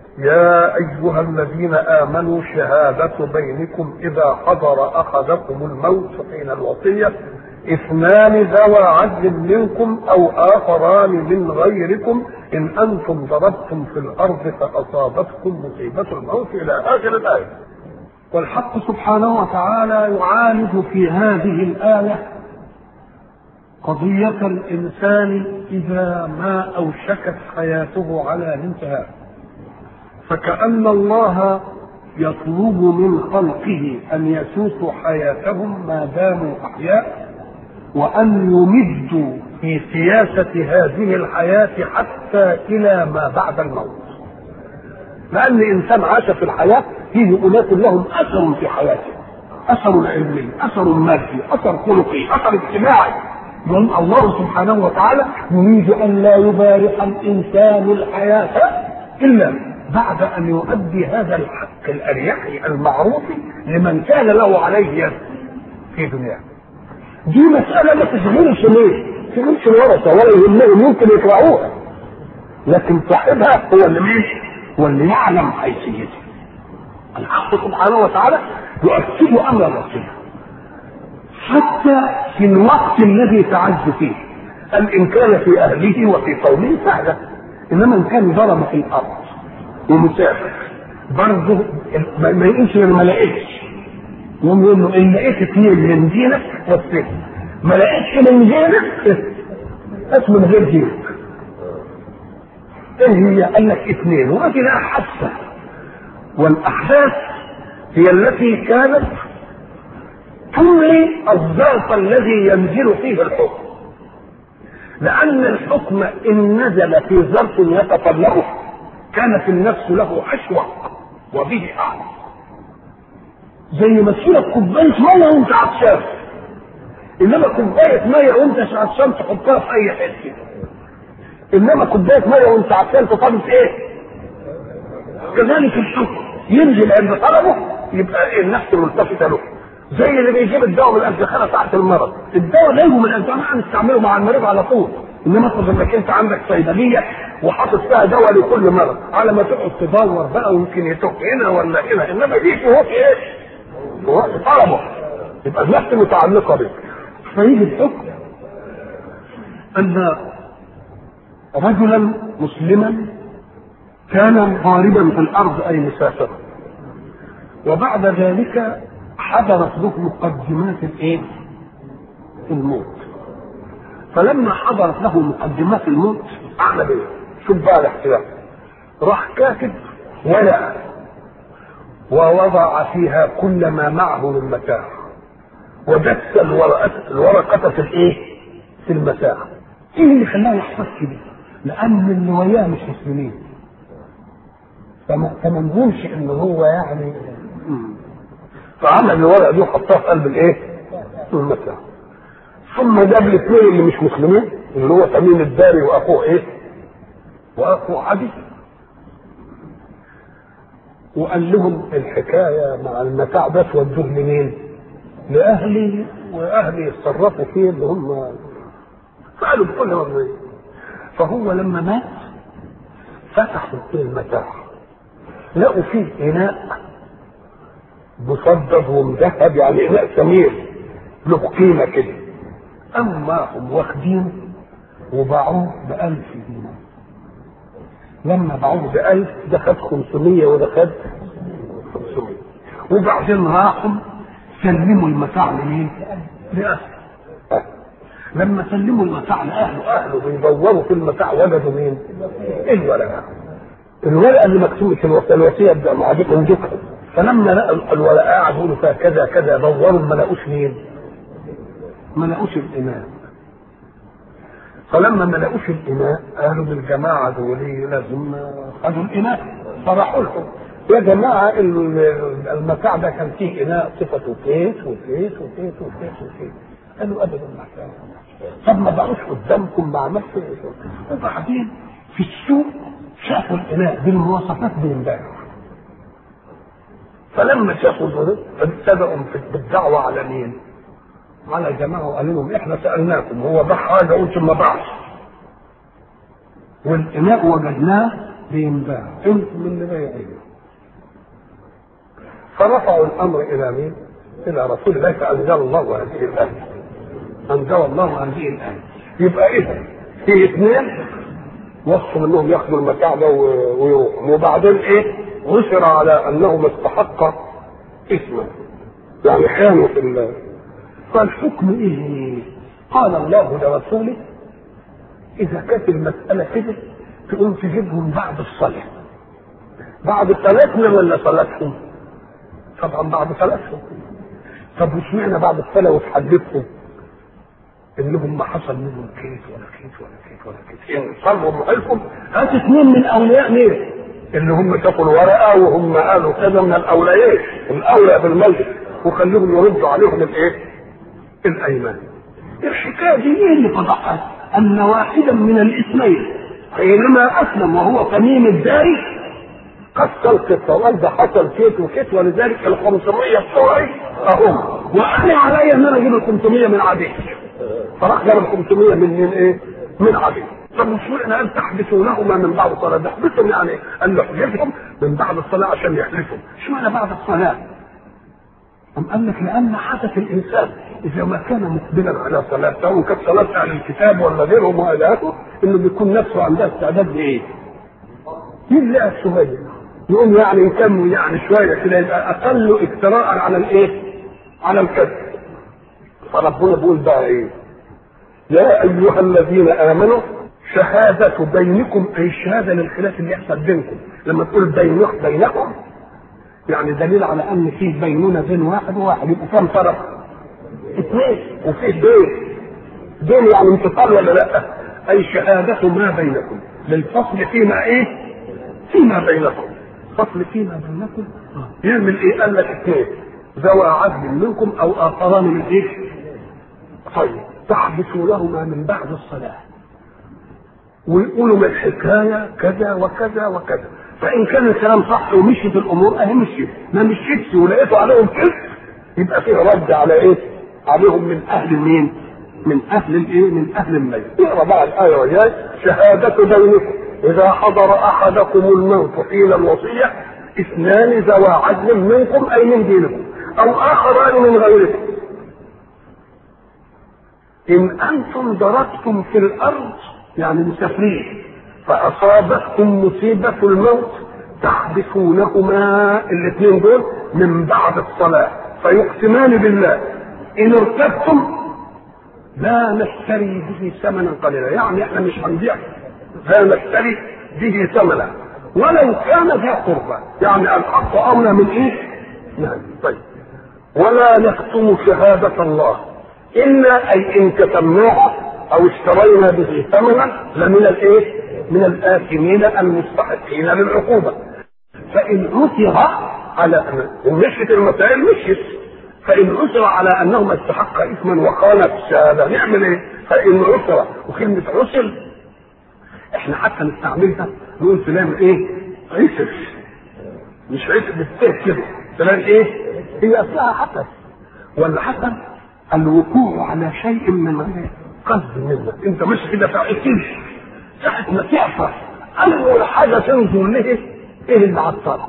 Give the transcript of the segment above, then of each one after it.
يا أيها الذين آمنوا شهادة بينكم إذا حضر أحدكم الموت حين الوصية اثنان ذوى عدل منكم أو آخران من غيركم إن أنتم ضربتم في الأرض فأصابتكم مصيبة الموت إلى آخر الآية والحق سبحانه وتعالى يعالج في هذه الآية قضية الإنسان إذا ما أوشكت حياته على الانتهاء فكأن الله يطلب من خلقه أن يسوسوا حياتهم ما داموا أحياء وأن يمدوا في سياسة هذه الحياة حتى إلى ما بعد الموت لأن الإنسان عاش في الحياة فيه أناس لهم أثر في حياته أثر علمي أثر مادي أثر خلقي أثر اجتماعي يوم الله سبحانه وتعالى يريد أن لا يبارح الإنسان الحياة إلا بعد أن يؤدي هذا الحق الأريحي المعروف لمن كان له عليه يد في دنياه دي مسألة ما تشغلش ليه؟ ما تشغلش الورثة ولا يهمهم يمكن يقرأوها لكن صاحبها هو اللي مين؟ هو اللي يعلم حيثيته الحق سبحانه وتعالى يؤكد أمر الرسول حتى في الوقت الذي تعز فيه قال إن كان في أهله وفي قومه سهلة إنما إن كان ضرب في الأرض ومسافر برضه ما يقولش أنا ما لقيتش يقوم يقول له إن لقيت اثنين من دينك وسيت ما لقيتش من دينك اسم من غير دينك ايه هي؟ قال لك اثنين وادي لها حادثه والاحداث هي التي كانت تملي الظرف الذي ينزل فيه الحكم لأن الحكم إن نزل في ظرف يتطلبه كانت النفس له أشوق وبه أعلم زي ما تشيلك كوباية مية وأنت عطشان إنما كوباية مية وأنت مش عطشان تحطها في أي حتة إنما كوباية مية وأنت عطشان تطلب إيه؟ كذلك الحكم ينزل عند طلبه يبقى النفس ملتفتة له زي اللي بيجيب الدواء من الادخنه تحت المرض الدواء لا من الادخنه هنستعمله مع المريض على طول انما افرض انك انت عندك صيدليه وحاطط فيها دواء لكل مرض على ما تقعد تدور بقى ويمكن يتوه هنا ولا هنا انما دي في وقت ايه؟ في وقت طلبه يبقى النفس متعلقه بك فيجي الحكم ان رجلا مسلما كان غاربا في الارض اي مسافرا وبعد ذلك حضرت له مقدمات الايه؟ الموت. فلما حضرت له مقدمات الموت عمل ايه؟ شوف بقى الاحتياط. راح كاتب ورقه ووضع فيها كل ما معه من متاع. ودس الورقة الورقة في الايه؟ في المتاع. ايه اللي خلاه يحفظ كده؟ لأن اللي وياه مش مسلمين. فما فما نقولش ان هو يعني فعمل الورقه دي وحطها في قلب الايه؟ المتاع. ثم جاب الاثنين اللي مش مسلمين اللي هو تميم الداري واخوه ايه؟ واخوه عدي وقال لهم الحكايه مع المتاع ده تودوه لمين؟ لاهلي واهلي يتصرفوا فيه اللي هم فقالوا بكل مرة فهو لما مات فتحوا المتاع لقوا فيه اناء مصدد ومذهب يعني اناء سمير له قيمه كده اما هم واخدين وباعوه بألف دينار لما باعوه بألف ده خد 500 وده خد 500 وبعدين راحوا سلموا المتاع لمين؟ لأهله لما سلموا المتاع لأهله أهله بيدوروا في المتاع وجدوا مين؟ الورقة الورقة اللي مكتوبة في الوصية ده معجبهم ذكر فلما لقوا الورقة قعدوا يقولوا فيها كذا كذا دوروا ما لقوش مين؟ ما لقوش الإمام فلما ما لقوش الإناء قالوا للجماعة دول لازم خدوا الإناء فراحوا لهم يا جماعة المتاع ده كان فيه إناء صفته كيس وكيس وكيس وكيس وكيس قالوا أبدا ما طب ما بقوش قدامكم مع نفس وبعدين في السوق شافوا الإناء بالمواصفات بينباعوا فلما شافوا دول ابتدأوا بالدعوة على مين؟ على جماعة وقال لهم احنا سألناكم هو باع حاجة قلتم ما باعش والإناء وجدناه بينباع انتم اللي بايعين فرفعوا الامر الى مين؟ الى رسول الله فانزل الله هذه الايه انزل الله هذه الايه يبقى اذا في اثنين وصفوا انهم ياخذوا المتاع ده و- ويروحوا وبعدين ايه؟ عثر على انهما استحقا اثما يعني خانوا في ال- فالحكم ايه؟ قال الله لرسوله اذا كانت المساله كده تقوم تجيبهم بعد الصلاه بعد صلاتنا ولا صلاتهم؟ طبعا بعد صلاتهم طب وش معنى بعد الصلاه وتحدثهم؟ انهم ما حصل منهم كيف ولا كيف ولا كيف ولا كيف ان صلوا محلكم هات اثنين من اولياء مين؟ اللي هم شافوا الورقه وهم قالوا كذا من الاولياء الاولى بالملك وخليهم يردوا عليهم الايه؟ الايمان الحكايه دي ايه اللي فضحها؟ ان واحدا من الاثنين حينما اسلم وهو تميم الداري قص القصه وقال ده حصل كيت وكيت ولذلك ال 500 بتوعي اهم وانا علي ان انا اجيب ال 500 من عدي فراح جاب ال 500 من من ايه؟ من عدي طب مش معنى قال تحبسونهما من بعد الصلاه ده احبسهم يعني إيه؟ قال له احبسهم من بعد الصلاه عشان يحلفوا اشمعنى بعد الصلاه؟ أم قال لك لأن حدث الإنسان إذا ما كان مقبلا على صلاة سواء كانت صلاه اهل الكتاب ولا غيرهم والى اخره إنه بيكون نفسه عندها استعداد لإيه؟ يلا شويه يقوم يعني نكمل يعني شويه كده يبقى اقل اجتراء على الايه؟ على الكذب فربنا بيقول بقى ايه؟ يا ايها الذين امنوا شهادة بينكم اي الشهادة للخلاف اللي يحصل بينكم لما تقول بينك بينكم يعني دليل على أن فيه بينونة بين واحد وواحد يبقى كم طرف؟ اثنين وفيه بين بين يعني انتصار ولا لا؟ اي شهادة ما بينكم للفصل فيما ايه؟ فيما بينكم فصل فيما بينكم يعمل ايه؟ قال لك اثنين ذوى عدل منكم او اخران من ايه؟ طيب تحبسوا لهما من بعد الصلاة ويقولوا من الحكاية كذا وكذا وكذا فإن كان الكلام صح ومشيت الأمور أهي مشيت ما مشيتش ولقيتوا عليهم كذب يبقى فيه رد على إيه؟ عليهم من أهل مين؟ من أهل الإيه؟ من أهل الميت اقرا بقى الآية وياي شهادة بينكم إذا حضر أحدكم الموت حين الوصية اثنان ذوى عدل منكم أي من دينكم أو آخران من غيركم إن أنتم ضربتم في الأرض يعني مسافرين فأصابتكم مصيبة الموت تحبسونهما الاثنين دول من بعد الصلاة فيقسمان بالله إن ارتبتم لا نشتري به ثمنا قليلا يعني احنا مش هنبيع لا نشتري به ثمنا ولو كان ذا قربى يعني الحق أولى من إيه؟ نعم طيب ولا نكتم شهادة الله إلا أي إن كتمناها أو اشترينا به ثمنا لمن الإيه؟ من الآثمين المستحقين للعقوبة فإن عثر على أن مشيت المسائل مشيت فإن عثر على أنهما استحق إثما وخالف الشهادة نعمل إيه؟ فإن عثر وكلمة عسر إحنا حتى نستعملها نقول فلان إيه؟ عسر مش عسر بالته كده فلان إيه؟ هي أصلها حسن ولا حسن الوقوع على شيء من غير قصد منك انت مش كده فاعتش ساعة ما تعفى اول حاجه تنظر له ايه اللي عطرك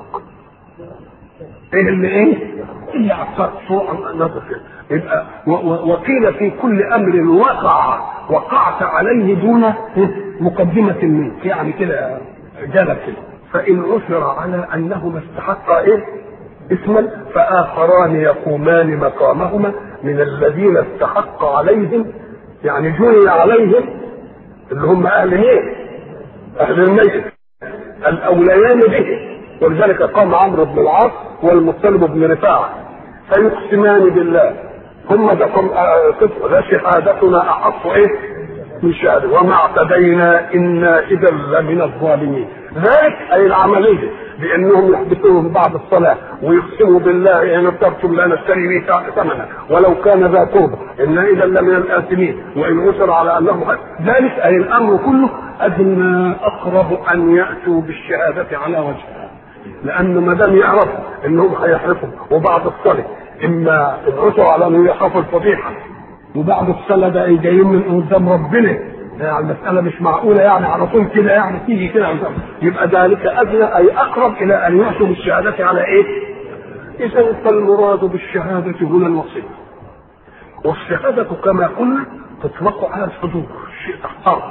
ايه اللي ايه اللي عطرك فوق نظر كده يبقى و- و- وقيل في كل امر وقع وقعت عليه دون مقدمه منك يعني كده جالك كده فان عثر على انهما استحقا ايه اسما فآخران يقومان مقامهما من الذين استحق عليهم يعني جني عليهم اللي هم أهل ايه؟ أهل الميت الأوليان به ولذلك قام عمرو بن العاص والمطلب بن رفاعة فيقسمان بالله هم ده قم- آه، قف- ده شهادتنا أحق إيه؟ من شهادة وما اعتدينا إنا إذا لمن الظالمين ذلك أي العملية بأنهم يحبسوهم بعد الصلاة ويقسموا بالله إن ارتبتم لا نشتري به ثمنا ولو كان ذا قربى إنا إذا لمن الآثمين وإن عثر على أنهم ذلك أي الأمر كله أدنى أقرب أن يأتوا بالشهادة على وجهها لأن ما دام يعرفوا إنهم هيحرفوا وبعد الصلاة إما إن عثروا على أنهم يخافوا الفضيحة وبعد الصلاة ده إيه جايين من قدام ربنا يعني المسألة مش معقولة يعني على طول كده يعني تيجي كده يبقى ذلك أدنى أي أقرب إلى أن يأتوا بالشهادة على إيه؟ إذا فالمراد بالشهادة هنا الوصية والشهادة كما قلنا تطلق على الحضور شيء اختار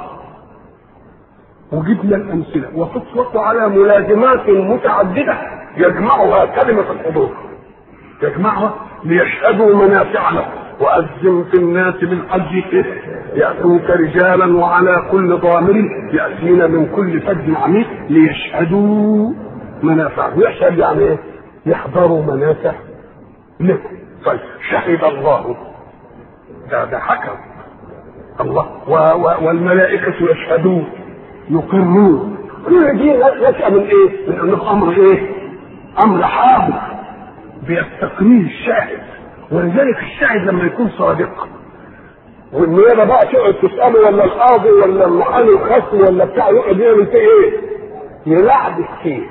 وجبنا الأمثلة وتطلق على ملازمات متعددة يجمعها كلمة الحضور يجمعها ليشهدوا منافع لهم وأذن في الناس بالحج يأتوك رجالا وعلى كل ضامر يأتين من كل فج عميق ليشهدوا منافع يشهد يعني ايه؟ يحضروا منافع له طيب شهد الله ده ده حكم الله و و والملائكة يشهدون يقرون كل دي نشأ من ايه؟ من انه امر ايه؟ امر حاضر بيستقريه الشاهد ولذلك الشاهد لما يكون صادق والنيابه بقى تقعد تساله ولا القاضي ولا المحامي الخصم ولا بتاع يقعد يعمل فيه ايه؟ يلعبك فيه.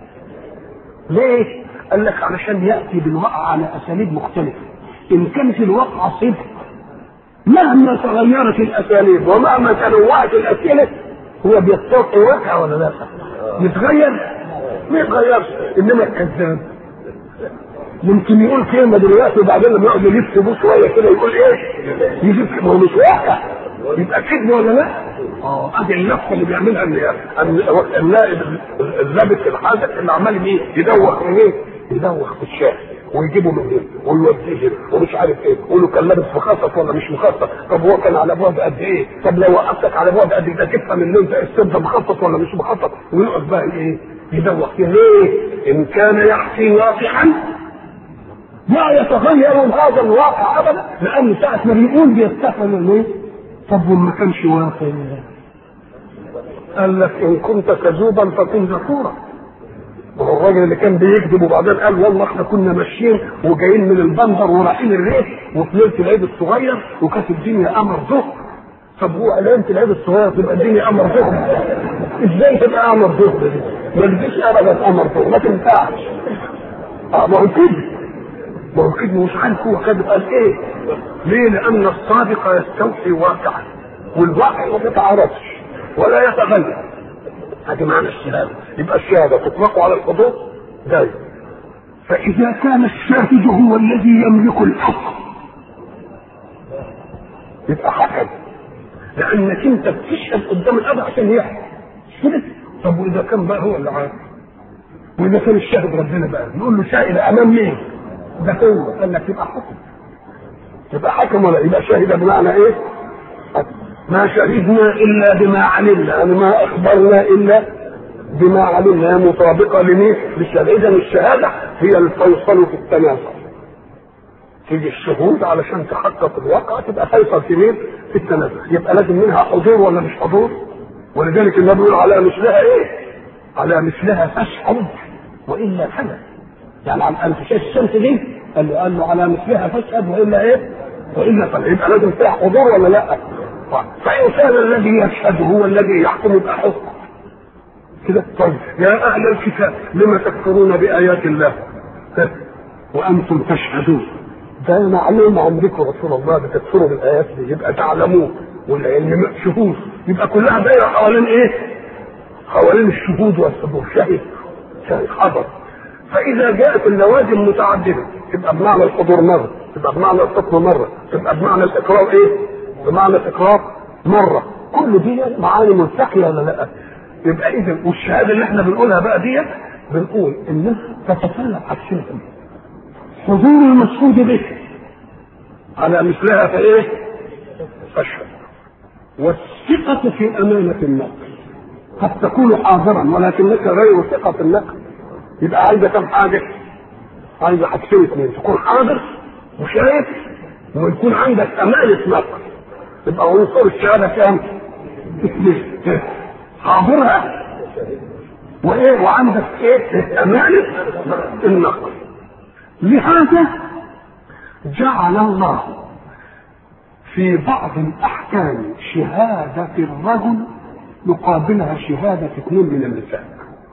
ليه؟ قال لك علشان ياتي بالواقع على اساليب مختلفه. ان كانت الواقعه صدق مهما تغيرت الاساليب ومهما تنوعت الاسئله هو بيستوقع واقع ولا لا؟ يتغير؟ ما يتغيرش انما الكذاب يمكن يقول كلمه دلوقتي وبعدين لما يقعد يلف بيه شويه كده يقول ايه؟ يجيب ما هو مش واقع يبقى كذب ولا لا؟ اه ادي اللفه اللي بيعملها النائب الضابط الحاجه اللي عمال ايه؟ يدوخ من ايه؟ يدوخ في الشارع ويجيبه من هنا ويوديه هنا ومش عارف ايه يقول له كان لابس مخصص ولا مش مخصص طب هو كان على بعد قد ايه طب لو وقفتك على بعد قد ايه تفهم ان انت السد مخصص ولا مش مخصص ويقعد بقى ايه يدوخ فيه ليه ان كان يحكي واقعا لا يتغير هذا الواقع ابدا لان ساعه ما بيقول بيستحمل ايه طب وما كانش واقع قال لك ان كنت كذوبا فكن ذكورا وهو الراجل اللي كان بيكذب وبعدين قال والله احنا كنا ماشيين وجايين من البندر ورايحين الريف وفي ليله العيد الصغير وكانت الدنيا قمر ظهر طب هو علامة العيد الصغير تبقى الدنيا قمر ظهر ازاي تبقى قمر ظهر دي؟ ما تجيش ابدا قمر ظهر ما تنفعش اه ما هو كده ما هو كده مش عارف هو كذب قال ايه؟ ليه؟ لأن الصادق يستوحي واقعا والواقع ما بيتعارضش ولا يتغير هذه معنى الشهادة يبقى الشهادة تطلق على الحضور دايما فإذا كان الشاهد هو الذي يملك الحق يبقى حكم لأنك أنت بتشهد قدام الأب عشان يحكم كده طب وإذا كان بقى هو اللي عارف وإذا كان الشاهد ربنا بقى نقول له شاهد أمام مين؟ ده هو قال لك يبقى حكم يبقى حكم ولا يبقى شاهد بمعنى ايه؟ ما شهدنا الا بما علمنا يعني ما اخبرنا الا بما علمنا هي مطابقه لمين؟ للشهاده اذا الشهاده هي الفيصل في التناسق تيجي الشهود علشان تحقق الواقع تبقى فيصل في مين؟ في التناسق يبقى لازم منها حضور ولا مش حضور؟ ولذلك النبي يقول على مثلها ايه؟ على مثلها فاشهد والا فلا يعني عن انت شايف الشمس دي قال له قال له على مثلها فاشهد والا ايه؟ والا فلا يبقى لازم فيها حضور ولا لا؟ فان كان الذي يشهد هو الذي يحكم يبقى حكم كده طيب يا اهل الكتاب لم تكفرون بايات الله وانتم تشهدون ده معلوم عندكم رسول الله بتكفروا بالايات دي يبقى تعلمون والعلم شهود يبقى كلها دايره حوالين ايه؟ حوالين الشهود والحضور شاهد شاهد حضر فاذا جاءت اللوازم متعدده تبقى بمعنى الحضور مره تبقى بمعنى الحكم مره تبقى بمعنى الاقرار ايه بمعنى الاقرار مره كل دي معاني ملتقيه ولا لا يبقى اذا والشهاده اللي احنا بنقولها بقى دي بنقول انها تتطلب حاجتين حضور المشهود به على مثلها فايه فاشهد والثقة في أمانة النقل قد تكون حاضرا ولكنك غير ثقة في النقل يبقى عايزه كم حاجه؟ عايزه حاجتين اثنين تكون حاضر وشايف ويكون عندك امانه نقل يبقى عنصر الشهاده كام؟ اثنين حاضرها وايه وعندك ايه؟ امانه النقل لهذا جعل الله في بعض الاحكام شهاده الرجل يقابلها شهاده اثنين من النساء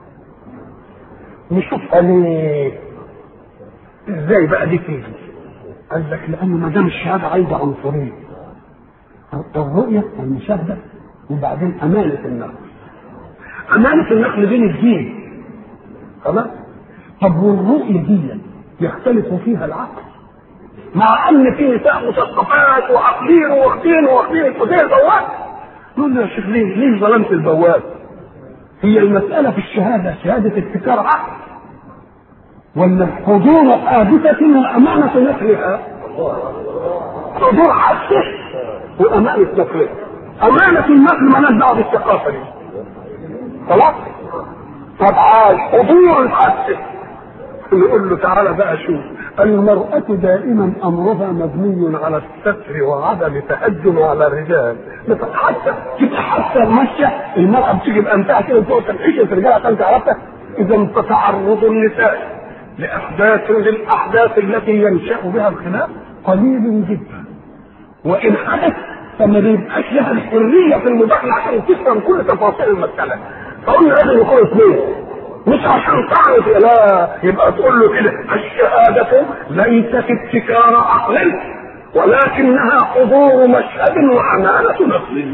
نشوفها ليه؟ ازاي بقى دي تيجي؟ قال لك لان ما دام الشهاده عايزه عنصرين الرؤيه والمشاهده وبعدين أمانة النقل أمانة النقل بين الدين خلاص طب والرؤية دي يختلف فيها العقل مع ان في نساء مثقفات وعاقلين واخدين واخدين الحديه البواب يقول له يا شيخ ليه ليه ظلمت البواب؟ هي المسألة في الشهادة شهادة ابتكار عقل ولا حضور حادثة وأمانة نقلها حضور حادثة وأمانة نقلها أمانة النقل مالهاش دعوة بالثقافة دي خلاص؟ طب عاد حضور الحادثة نقول له تعالى بقى شوف المرأة دائما أمرها مبني على الستر وعدم تهجم على الرجال حتى تبقى حتى المشية المرأة بتيجي بأنتها كده فوق تنحيش الرجال عشان تعرفها إذا تتعرض النساء لأحداث للأحداث التي ينشأ بها الخلاف قليل جدا وإن حدث فما بيبقاش لها الحرية في المداخلة عشان تفهم كل تفاصيل المسألة فقلنا لازم يكون اثنين مش عشان تعرف لا يبقى تقول له كده الشهادة ليست ابتكار عقل ولكنها حضور مشهد وأمانة نقل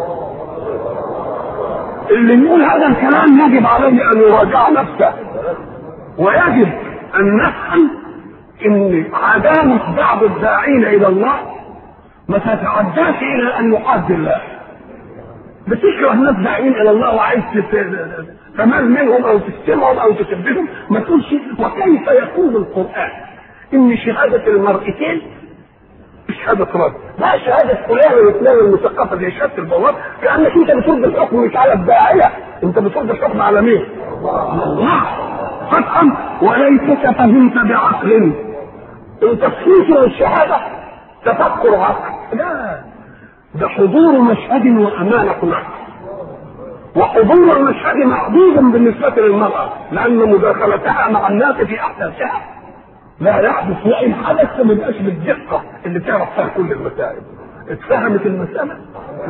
اللي يقول هذا الكلام يجب عليه أن يراجع نفسه ويجب أن نفهم أن عدامة بعض الداعين إلى الله ما تتعداش إلى أن يحاد الله بتكره الناس داعين إلى الله وعايز تمام منهم او تشتمهم او تسبهم ما تقولش وكيف يكون القران ان شهاده المرأتين شهادة رد لا شهادة فلان وفلان المثقفة زي شهادة البواب كأنك أنت بترد الحكم مش على الداعية أنت بترد الحكم على مين؟ على الله فتحا وليتك فهمت بعقل أنت تفسير الشهادة تفكر عقل لا ده حضور مشهد وأمانة عقل وحضور المشهد محدود بالنسبة للمرأة لأن مداخلتها مع الناس في أحداثها لا يحدث وإن حدث ما يبقاش بالدقة اللي تعرف فيها كل المسائل اتفهمت المسألة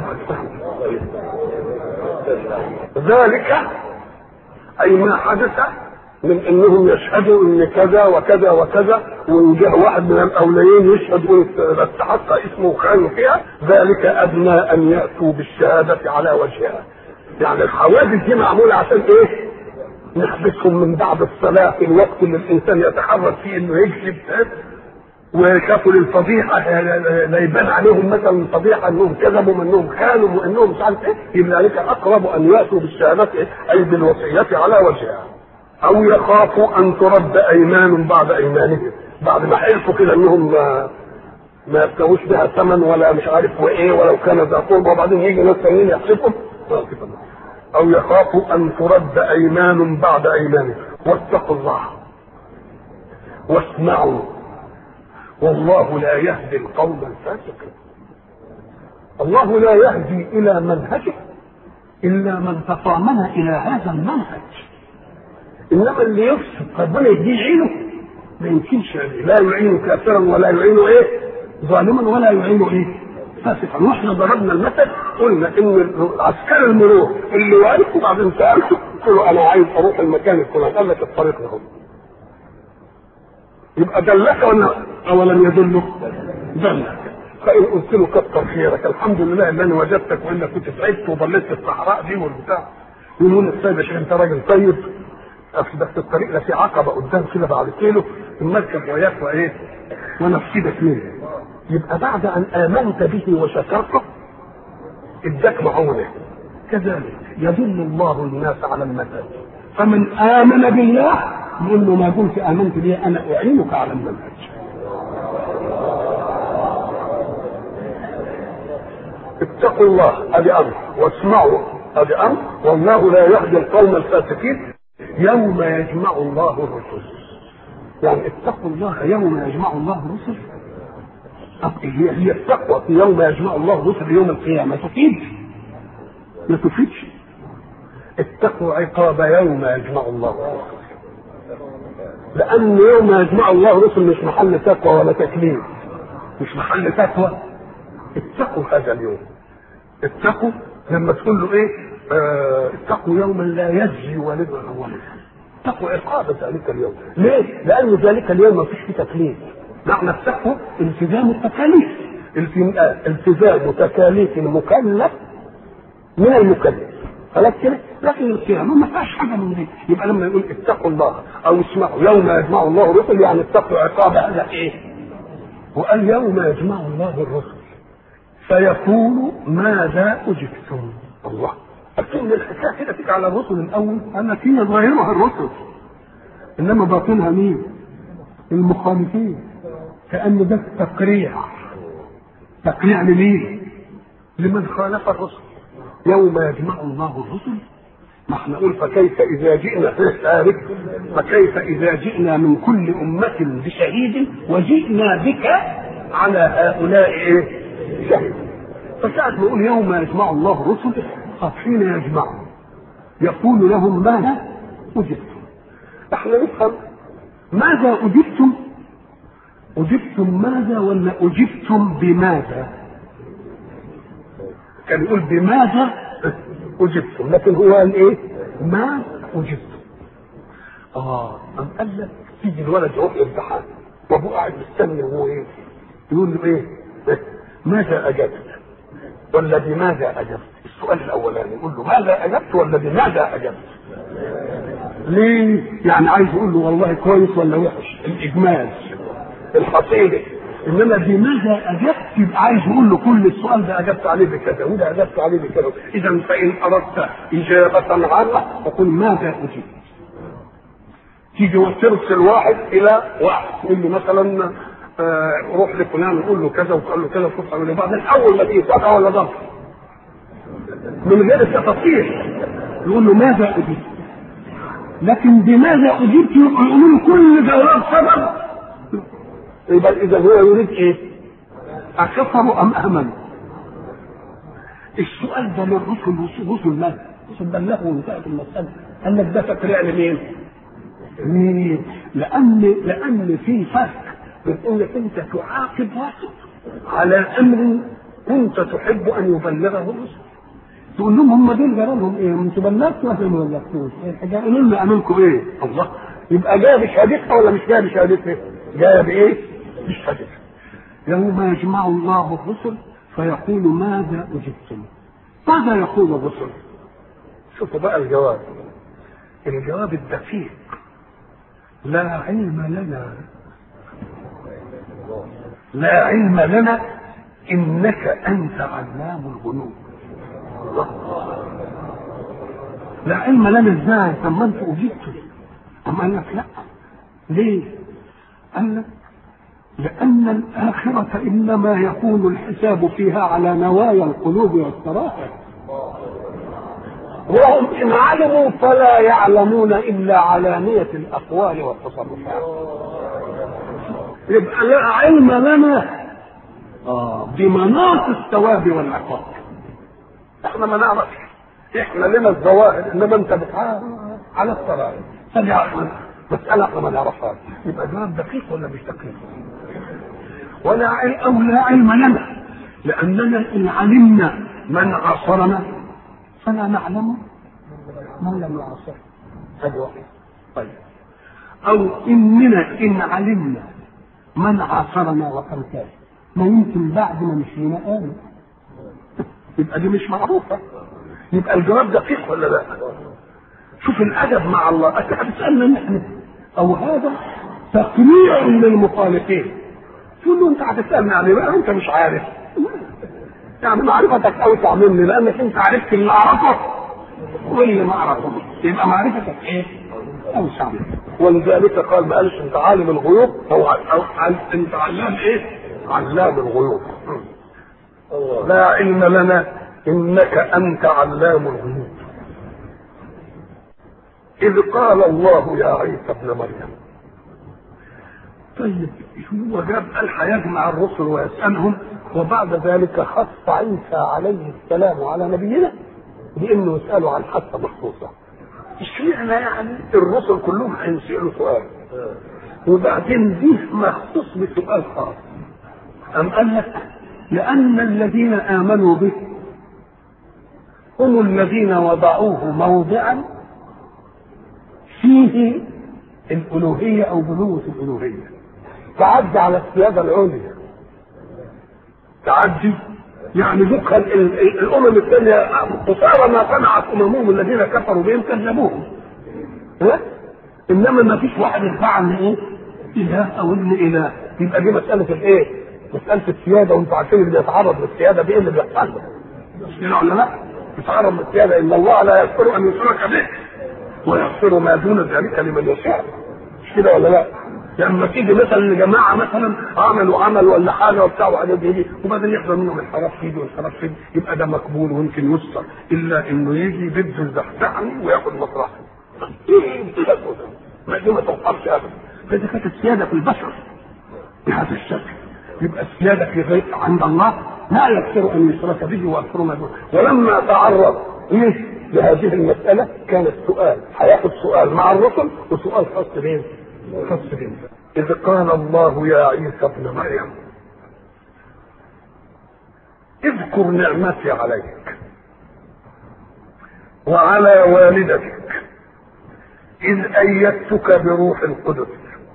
ذلك أي ما حدث من انهم يشهدوا ان كذا وكذا وكذا وان جاء واحد من الاوليين يشهد ويستحق اسمه خان فيها ذلك ادنى ان ياتوا بالشهاده على وجهها يعني الحوادث دي معموله عشان ايه؟ نحبسهم من بعد الصلاه في الوقت اللي الانسان يتحرك فيه انه يكذب ويخافوا للفضيحه لا يبان عليهم مثلا الفضيحه انهم كذبوا وانهم خانوا وانهم مش عارف ايه يبقى ذلك اقرب ان ياتوا بالشهادات اي بالوصيه على وجهها او يخافوا ان ترد ايمان بعد ايمانهم بعد ما حلفوا كده انهم ما ما يبتغوش بها ثمن ولا مش عارف وايه ولو كان ذا قربى وبعدين يجي ناس ثانيين يحلفوا او يخافوا ان ترد ايمان بعد ايمانهم واتقوا الله واسمعوا والله لا يهدي القوم الفاسقين الله لا يهدي الى منهجه الا من تطامن الى هذا المنهج انما اللي يفسق ربنا يديه عينه ما يمكنش يعني لا يعين كافرا ولا يعين ايه ظالما ولا يعين ايه فاسقا واحنا ضربنا المثل قلنا ان عسكري المرور اللي واقف وبعدين سالته قلت له انا عايز اروح المكان الفلاني قال لك الطريق له يبقى دلك ولا اولم يدلك دلك فان قلت له كتر خيرك الحمد لله ان انا وجدتك والا كنت تعبت وضليت في الصحراء دي والبتاع يقولون السيد يا شيخ انت راجل طيب اصل بس الطريق لا في عقبه قدام كده بعد كيلو المركب وياك وايه وانا في ايدك منه يبقى بعد ان امنت به وشكرته اداك معونه كذلك يدل الله الناس على المثل فمن امن بالله يقول له ما كنت امنت به انا اعينك على المنهج اتقوا الله ادي امر واسمعوا ادي امر والله لا يهدي القوم الفاسقين يوم يجمع الله الرسل يعني اتقوا الله يوم يجمع الله الرسل طب هي هي التقوى في يوم يجمع الله الرسل يوم القيامه تفيد ما تفيدش اتقوا عقاب يوم يجمع الله الرسل لان يوم يجمع الله الرسل مش محل تقوى ولا تكليف مش محل تقوى اتقوا هذا اليوم اتقوا لما تقول له ايه اه اتقوا يوما لا يجزي والد عن ولده اتقوا عقاب ذلك اليوم ليه؟ لان ذلك اليوم ما فيش فيه تكليف معنى التقوى التزام التكاليف التزام تكاليف المكلف من المكلف خلاص كده لكن القيامه ما فيهاش حاجه من دي يبقى لما يقول اتقوا الله او اسمعوا يوم يجمع الله الرسل يعني اتقوا عقاب هذا ايه وقال يوم يجمع الله الرسل فيقول ماذا اجبتم الله أكتم الحكايه كده تيجي على الرسل الاول انا في ظاهرها الرسل انما باطنها مين المخالفين كان ده تقريع تقريع لمين لمن خالف الرسل يوم يجمع الله الرسل ما احنا نقول فكيف اذا جئنا ذلك فكيف اذا جئنا من كل امه بشهيد وجئنا بك على هؤلاء ايه شهيد فساعة ما يقول يوم يجمع الله الرسل طب حين يجمعهم يقول لهم ماذا اجبتم احنا نفهم ماذا اجبتم اجبتم ماذا ولا اجبتم بماذا كان يقول بماذا اجبتم لكن هو قال ايه ما اجبتم اه ام قال لك تيجي الولد يروح الامتحان وابوه قاعد مستني وهو ايه يقول له ايه ماذا اجبت ولا بماذا اجبت السؤال الاولاني يقول له ماذا اجبت ولا بماذا اجبت ليه يعني عايز يقول له والله كويس ولا وحش الاجمال الحصيله انما بماذا اجبت يبقى عايز يقول له كل السؤال ده اجبت عليه بكذا وده اجبت عليه بكذا اذا فان اردت اجابه عامه فقل ماذا اجبت تيجي وترسل واحد الى واحد تقول له مثلا آه روح لفلان وقول له كذا وقال له كذا وكنت عمل بعدين اول ما تيجي صدقه ولا ضغط من غير التفاصيل يقول له ماذا اجبت لكن بماذا اجبت يقولوا له كل جواب سبب يبقى اذا هو يريد ايه؟ اكفروا ام امنوا؟ السؤال ده للرسل رسل ماذا؟ رسل بلغوا وانتهت المساله قال لك ده تقريع لمين؟ ليه؟ لان لان في فرق بين انك انت تعاقب واحد على امر كنت تحب ان يبلغه الرسل تقول لهم هم دول جرى لهم ايه؟ انتوا بلغتوا ولا ما بلغتوش؟ ايه الحاجه قولوا لنا امنكم ايه؟ الله يبقى جايه بشهادتها ولا مش جايه بشهادتها؟ جايه بايه؟ بشهادتها. يوم يجمع الله الرسل فيقول ماذا اجبتم؟ ماذا يقول الرسل؟ شوفوا بقى الجواب. الجواب الدقيق لا علم لنا لا علم لنا انك انت علام الغيوب لا علم لنا ازاي طب ما انت اجبت اما قال لك لا ليه قال لك لان الاخره انما يكون الحساب فيها على نوايا القلوب والسرائر وهم ان علموا فلا يعلمون الا علانيه الاقوال والتصرفات يبقى لا علم لنا آه بمناط الثواب والعقاب احنا ما نعرفش احنا لنا الظواهر انما انت بتعرف على السرائر فليعلم مسألة احنا ما نعرفهاش يبقى جواب دقيق ولا مش دقيق؟ ولا علم او لا علم لنا لاننا ان علمنا من عاصرنا فلا نعلم من لم يعاصر هذا واحد طيب او اننا ان علمنا من عاصرنا وكم كان ما يمكن بعد ما مشينا قالوا يبقى دي مش معروفه يبقى الجواب دقيق ولا لا؟ شوف الادب مع الله انت هتسالنا نحن او هذا تقنيع للمخالفين تقول له انت هتسالني عن ايه انت مش عارف يعني معرفتك اوسع مني لانك انت عرفت اللي اعرفه واللي ما اعرفه يبقى معرفتك ايه؟ اوسع مني ولذلك قال ما قالش انت عالم الغيوب هو أو انت علام ايه؟ علام الغيوب لا علم لنا انك انت علام الغيوب اذ قال الله يا عيسى ابن مريم طيب هو جاب قال هيجمع الرسل ويسالهم وبعد ذلك خص عيسى عليه السلام على نبينا بانه يساله عن حادثه مخصوصه اشمعنى يعني الرسل كلهم هيسالوا سؤال وبعدين دي مخصوص بسؤال خاص أم قال لك لأن الذين آمنوا به هم الذين وضعوه موضعا فيه الألوهية أو بنوة الألوهية تعدي على السيادة العليا تعدي يعني ذوقها ال- ال- الامم الثانيه قصارى ما قنعت اممهم الذين كفروا بهم كذبوهم ها؟ انما ما فيش واحد يدفع ان ايه؟ اله او ابن اله يبقى دي مساله الايه؟ مساله السياده وانتوا عارفين اللي بيتعرض للسياده بايه اللي بيحصل له؟ مش كده ولا لا؟ يتعرض للسياده ان الله لا يغفر ان يشرك به ويغفر ما دون ذلك لمن يشاء مش كده ولا لا؟ لما تيجي مثلا لجماعه مثلا عملوا عمل ولا حاجه وبتاع وحاجات دي وبعدين يحصل منهم انحراف فيه وانحراف فيه يبقى ده مقبول ويمكن يسر الا انه يجي بده يزحزحني وياخد مصلحتي. ايه ده؟ ما دي ما تحصلش ابدا. فدي كانت السياده في البشر بهذا الشكل. يبقى السياده في غير عند الله لا يكثر ان يشرك به ويكثر ما دونه ولما تعرض ايه لهذه المساله كان السؤال هياخد سؤال مع الرسل وسؤال خاص بين خاص بين اذ قال الله يا عيسى ابن مريم اذكر نعمتي عليك وعلى والدتك اذ ايدتك بروح القدس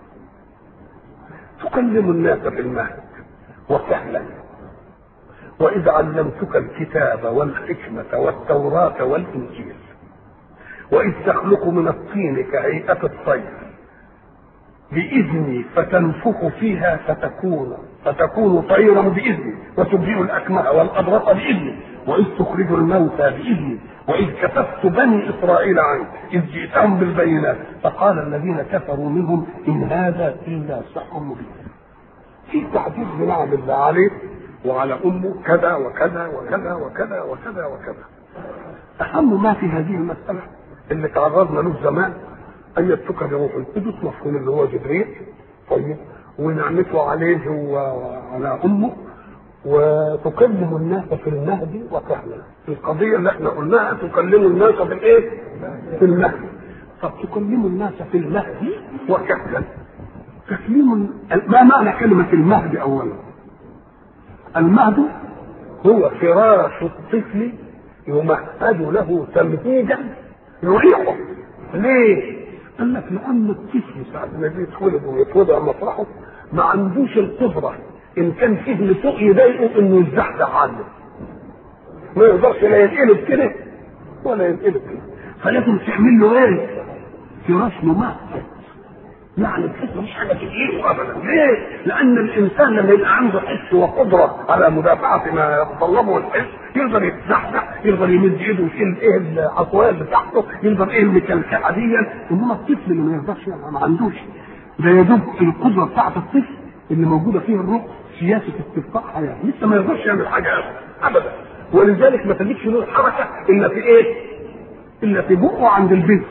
تكلم الناس في المهد وسهلا وإذ علمتك الكتاب والحكمة والتوراة والإنجيل وإذ تخلق من الطين كهيئة الطير بإذني فتنفخ فيها فتكون فتكون طيرا بإذني وتبرئ الأكمه والأبرص بإذني وإذ تخرج الموتى بإذني وإذ كففت بني إسرائيل عنك إذ جئتهم بالبينات فقال الذين كفروا منهم إن هذا إلا سحر مبين في تعديل بنعم الله عليه وعلى امه كذا وكذا وكذا وكذا وكذا وكذا اهم ما في هذه المساله اللي تعرضنا له زمان ايدتك بروح القدس مفهوم اللي هو جبريل طيب ونعمته عليه وعلى امه وتكلم الناس في المهد وكهلا القضيه اللي احنا قلناها تكلم الناس في الايه؟ في المهد طب تكلم الناس في المهد وكهلا تكليم ما معنى كلمة المهد أولا؟ المهد هو فراش الطفل يمهد له تمهيدا يريحه ليه؟ قال لك لأن الطفل ساعة ما بيتولد ويتوضع مطرحه ما عندوش القدرة إن كان فيه لسوء يضايقه إنه يزحزح عنه ما يقدرش لا ينقلب كده ولا ينقلب كده فلازم تعمل له ايه؟ فراش ممهد يعني الحس مش حاجه تقيله ابدا ليه؟ لان الانسان لما يبقى عنده حس وقدره على مدافعه ما يتطلبه الحس يقدر يتزحزح يقدر يمد ايده ويشيل ايه الاطوال بتاعته يقدر ايه المكلكعه دي انما الطفل اللي ما يقدرش ما عندوش ده يا دوب القدره بتاعت الطفل اللي موجوده فيه الروح سياسه استبقاء حياه لسه ما يقدرش يعمل حاجه ابدا ولذلك ما تجيبش له الحركه الا في ايه؟ الا في بقه عند البنت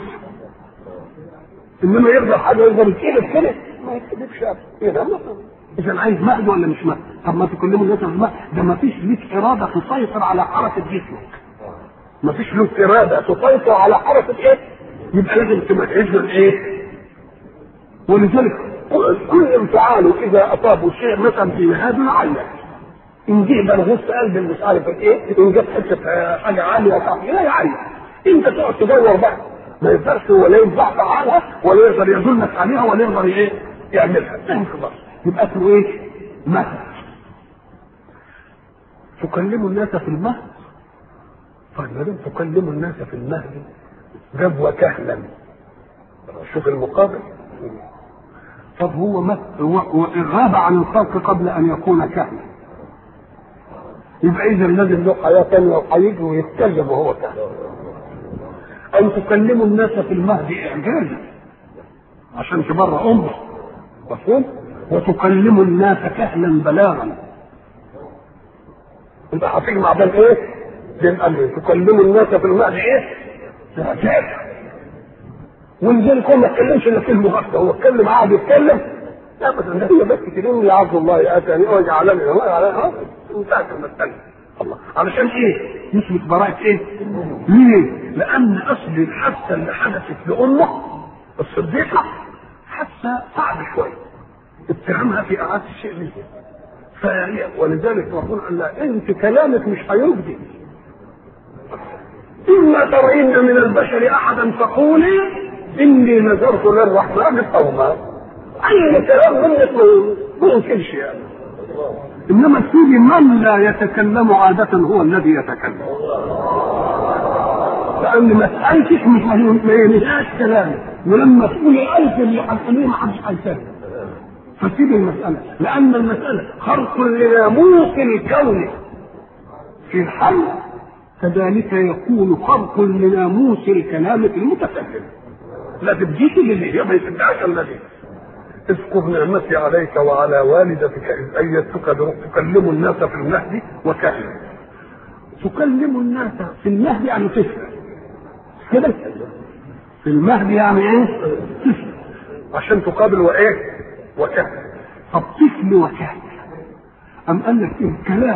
انما يقدر حاجه يقدر يتقلب كده ما يتقلبش ابدا ايه ده اذا عايز مهد ولا مش مهد طب ما تكلموا الناس عن المهد ده ما فيش ليك اراده تسيطر على حركه جسمك ما فيش له اراده تسيطر على حركه ايه يبقى لازم تمهد ايه ولذلك كل انفعاله اذا اصابه شيء مثلا في هذا يعيط ان جه بلغوص قلب مش عارف ايه ان جت حته حاجه عاليه لا يعيط انت تقعد تدور بقى ما يقدرش ولا ينفع فعالها ولا يقدر يدلك عليها ولا يقدر ايه يعملها فاهم خلاص يبقى اسمه ايه؟ مهد تكلم الناس في المهد طيب ما دام تكلم الناس في المهد جاب وكهلا شوف المقابل طب هو مهد هو غاب عن الخلق قبل ان يكون كهلا يبقى اذا لازم له حياه ثانيه وهيجي ويتكلم وهو كهلا أن تكلموا الناس في المهد إعجازا عشان تبرى أمه مفهوم؟ وتكلموا الناس كهلا بلاغا يبقى هتجمع بين إيه؟ بين أمرين تكلموا الناس في المهد إيه؟ إعجازا ولذلك هو ما اتكلمش إلا كلمة واحدة هو اتكلم قعد يتكلم ابدا ده هي بس كلمني يا عبد الله اتاني واجعلني ها انتهت المسألة الله علشان ايه؟ يثبت براءة ايه؟ ليه؟ لأن أصل الحادثة اللي حدثت لأمه الصديقة حادثة صعبة شوية اتهامها في إعادة الشيء ليه فهي ولذلك ربنا قال لها أنت كلامك مش هيفضي إما ترين من البشر أحدا فقولي إني نذرت للرحمن قوما أي كلام منك ما يمكنش يعني انما سيدي من لا يتكلم عادة هو الذي يتكلم لان مسألتك مش ما ينهاش كلامي ولما تقول الالف اللي هتقوليه ما حدش هيسال فسيب المسألة لأن المسألة خرق لناموس الكون في الحل كذلك يكون خرق لناموس الكلام في المتكلم لا تبجيش اللي هي ما يصدقش الذي اذكر نعمتي عليك وعلى والدتك اذ ايدتك تكلم الناس في المهد وكهلا تكلم الناس في المهد يعني طفل كده في المهد يعني ايه طفل عشان تقابل وايه وكهلا طب طفل وكهل أم قال لك إيه الكلام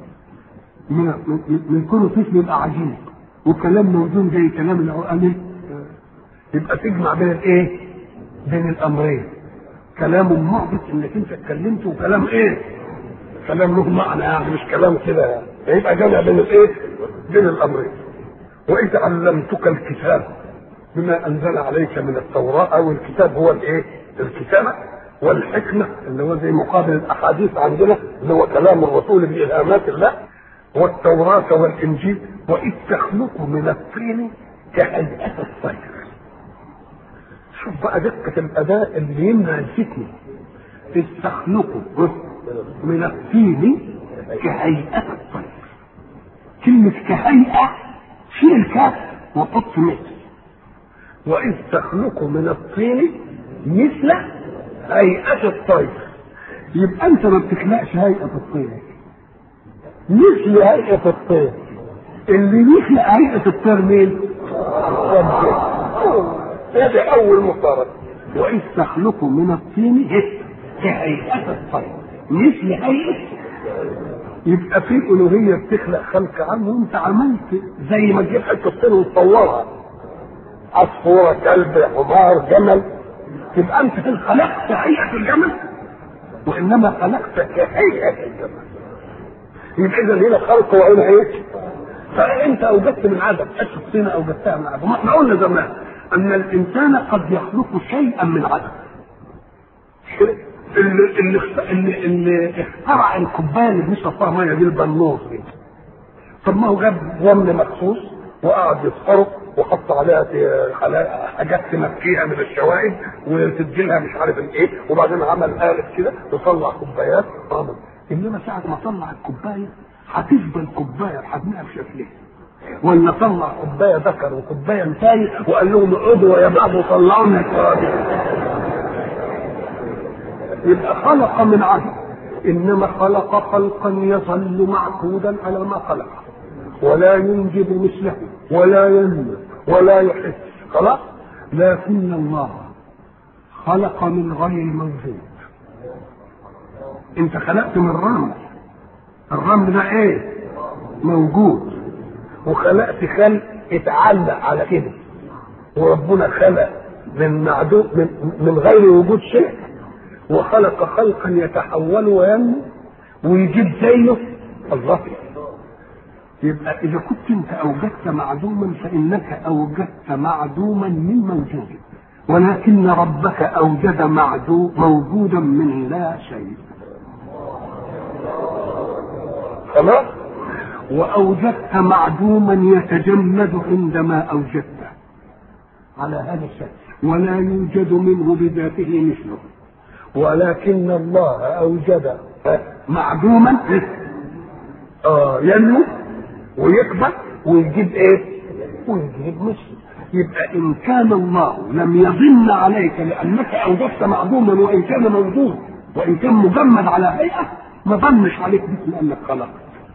من من, من كل طفل يبقى عجيب وكلام موزون زي كلام العقلاء يبقى تجمع بين الايه؟ بين الامرين كلام محبط انك انت اتكلمت وكلام ايه؟ كلام له معنى يعني مش كلام كده يعني يبقى جمع بين الايه؟ بين الامرين واذ علمتك الكتاب بما انزل عليك من التوراه او الكتاب هو الايه؟ الكتابه والحكمه اللي هو زي مقابل الاحاديث عندنا اللي هو كلام الرسول بالهامات الله والتوراة والإنجيل وإذ تخلق من الطين كهيئة الطير. شوف بقى دقة الأداء اللي يمنع الفتنة. إذ تخلق من الطين كهيئة الطير. كلمة كهيئة شيل الكاف وحط مثل. وإذ تخلق من الطين مثل هيئة الطير. يبقى أنت ما بتخلقش هيئة الطير. مثل هيئة الطير اللي يخلق هيئة الطير مين؟ ربنا هذه أول مقارنة وإذ تخلق من الطين كهيئة الطير مثل هيئة يبقى في ألوهية بتخلق خلق عنه وأنت عملت زي ما تجيب حتة طير وتصورها عصفورة كلب حمار جمل تبقى أنت خلقت هيئة الجمل وإنما خلقت كهيئة الجمل يبقى اذا هنا خلق وهنا ايه؟ فانت اوجدت من عدم حته الطينه اوجدتها من عدم احنا قلنا زمان ان الانسان قد يخلق شيئا من عدم اللي اللي اللي, اللي اخترع الكوبايه اللي بنشرب فيها ميه دي البنوص دي طب ما هو جاب رمل مخصوص وقعد يصفره وحط عليها حاجات تمكيها من الشوائب وتدي لها مش عارف ايه وبعدين عمل آلة كده يطلع كوبايات عمل انما ساعه ما طلع الكوبايه هتفضل كوبايه بحجمها بشكلها ولا طلع كوبايه ذكر وكوبايه انثى وقال لهم اقعدوا يا بعض وطلعوا لنا يبقى خلق من عدم انما خلق خلقا يظل معقودا على ما خلق ولا ينجب مثله ولا ينمو ولا يحس خلاص لكن الله خلق من غير موجود انت خلقت من رمل الرمل ده ايه موجود وخلقت خلق اتعلق على كده وربنا خلق من معدوم من, من غير وجود شيء وخلق خلقا يتحول وينمو ويجيب زيه الله يبقى اذا كنت انت اوجدت معدوما فانك اوجدت معدوما من موجود ولكن ربك اوجد معدوم موجودا من لا شيء خلاص وأوجدت معدوما يتجمد عندما أوجدته على هذا الشكل ولا يوجد منه بذاته مثله ولكن الله أوجد معدوما آه ينمو ويكبر ويجيب ايه؟ ويجيب مثله يبقى إن كان الله لم يظن عليك لأنك أوجدت معدوما وإن كان موجود وإن كان مجمد على هيئة ما ظنش عليك باسم انك خلقت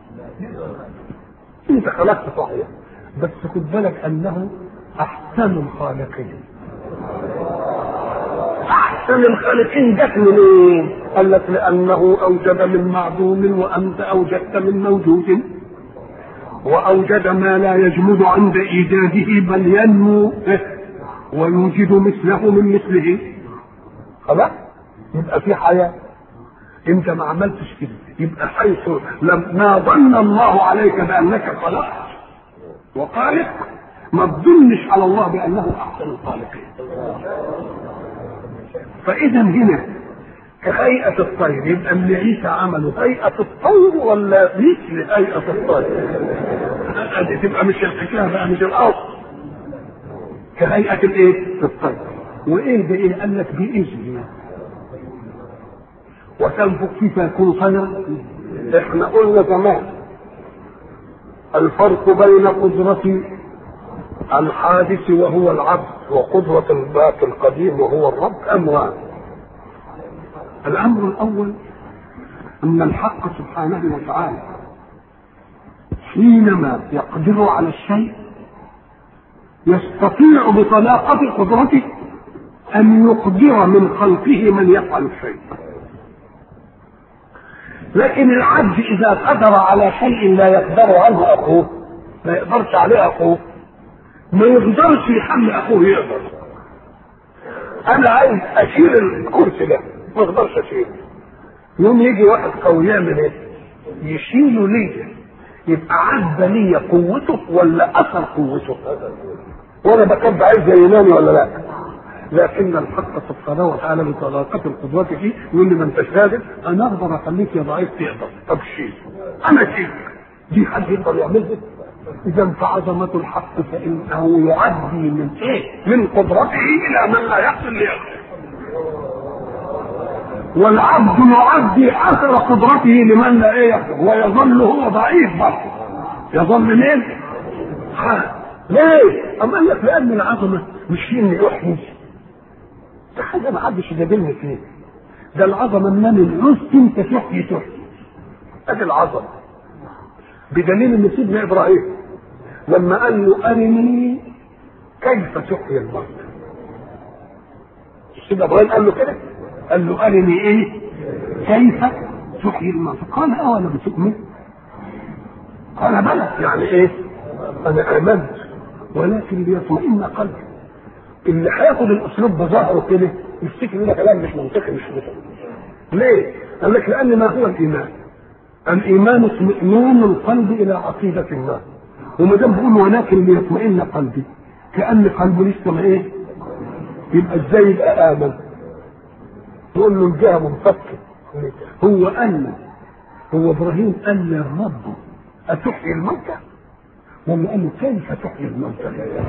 انت خلقت صحيح بس خد بالك انه احسن الخالقين احسن الخالقين جت منين؟ قال لك لانه اوجد من معدوم وانت اوجدت من موجود واوجد ما لا يجمد عند ايجاده بل ينمو ويوجد مثله من مثله خلاص يبقى في حياه انت ما عملتش كده يبقى حيث لم ما ظن الله عليك بانك خلقت وخالق ما تظنش على الله بانه احسن الخالقين فاذا هنا كهيئة الطير يبقى اللي عيسى عمله هيئة الطير ولا مثل هيئة الطير؟ دي تبقى مش الحكاية بقى مش الأصل كهيئة الايه؟ الطير وايه بايه؟ قال لك بإذنه وتنفق فيه فيكون طيرا احنا قلنا زمان الفرق بين قدرة الحادث وهو العبد وقدرة الباقي القديم وهو الرب أمران الأمر الأول أن الحق سبحانه وتعالى حينما يقدر على الشيء يستطيع بطلاقة قدرته أن يقدر من خلقه من يفعل الشيء لكن العبد إذا قدر على شيء لا يقدر عنه أخوه ما يقدرش عليه أخوه ما يقدرش يحمل أخوه يقدر أنا عايز أشيل الكرسي ده ما أقدرش أشيله يوم يجي واحد قوي يعمل إيه؟ يشيله ليه؟ يبقى عدى لي قوته ولا أثر قوته؟ وأنا بكب عايز زي ينامي ولا لا؟ لكن الحق سبحانه وتعالى بطلاقة القدرات فيه يقول لي ما انتش قادر انا اقدر اخليك يا ضعيف تقدر طب شيل انا شيل دي حد يقدر يعملها اذا فعظمة الحق فانه يعدي من ايه؟ من قدرته الى من لا يقدر ليقدر والعبد يعدي اثر قدرته لمن لا ايه يقدر ويظل هو ضعيف برضه يظل مين؟ ليه؟ أما قال لك لأن العظمة مش في إني أحيي ده حاجه ما حدش يجادلني فيه ده العظمه ان من عزت انت تحيي تحيي ادي العظمه بدليل ان سيدنا ابراهيم لما قال له ارني كيف تحيي الموتى سيدنا ابراهيم قال له كده قال له ارني ايه كيف تحيي الموتى قال اولم تؤمن قال بلى يعني ايه انا امنت ولكن ليطمئن قلبي اللي هياخد الاسلوب بظهره كده يفتكر ان كلام مش منطقي مش منطقي ليه؟ قال لك لان ما هو الايمان؟ الايمان اطمئنان القلب الى عقيده الله وما دام بيقول ولكن ليطمئن قلبي كان قلبه لسه ما ايه؟ يبقى ازاي يبقى امن؟ تقول له الجهه منفكه هو امن هو ابراهيم قال للرب اتحيي الموتى؟ ولا قال له كيف تحيي الموتى؟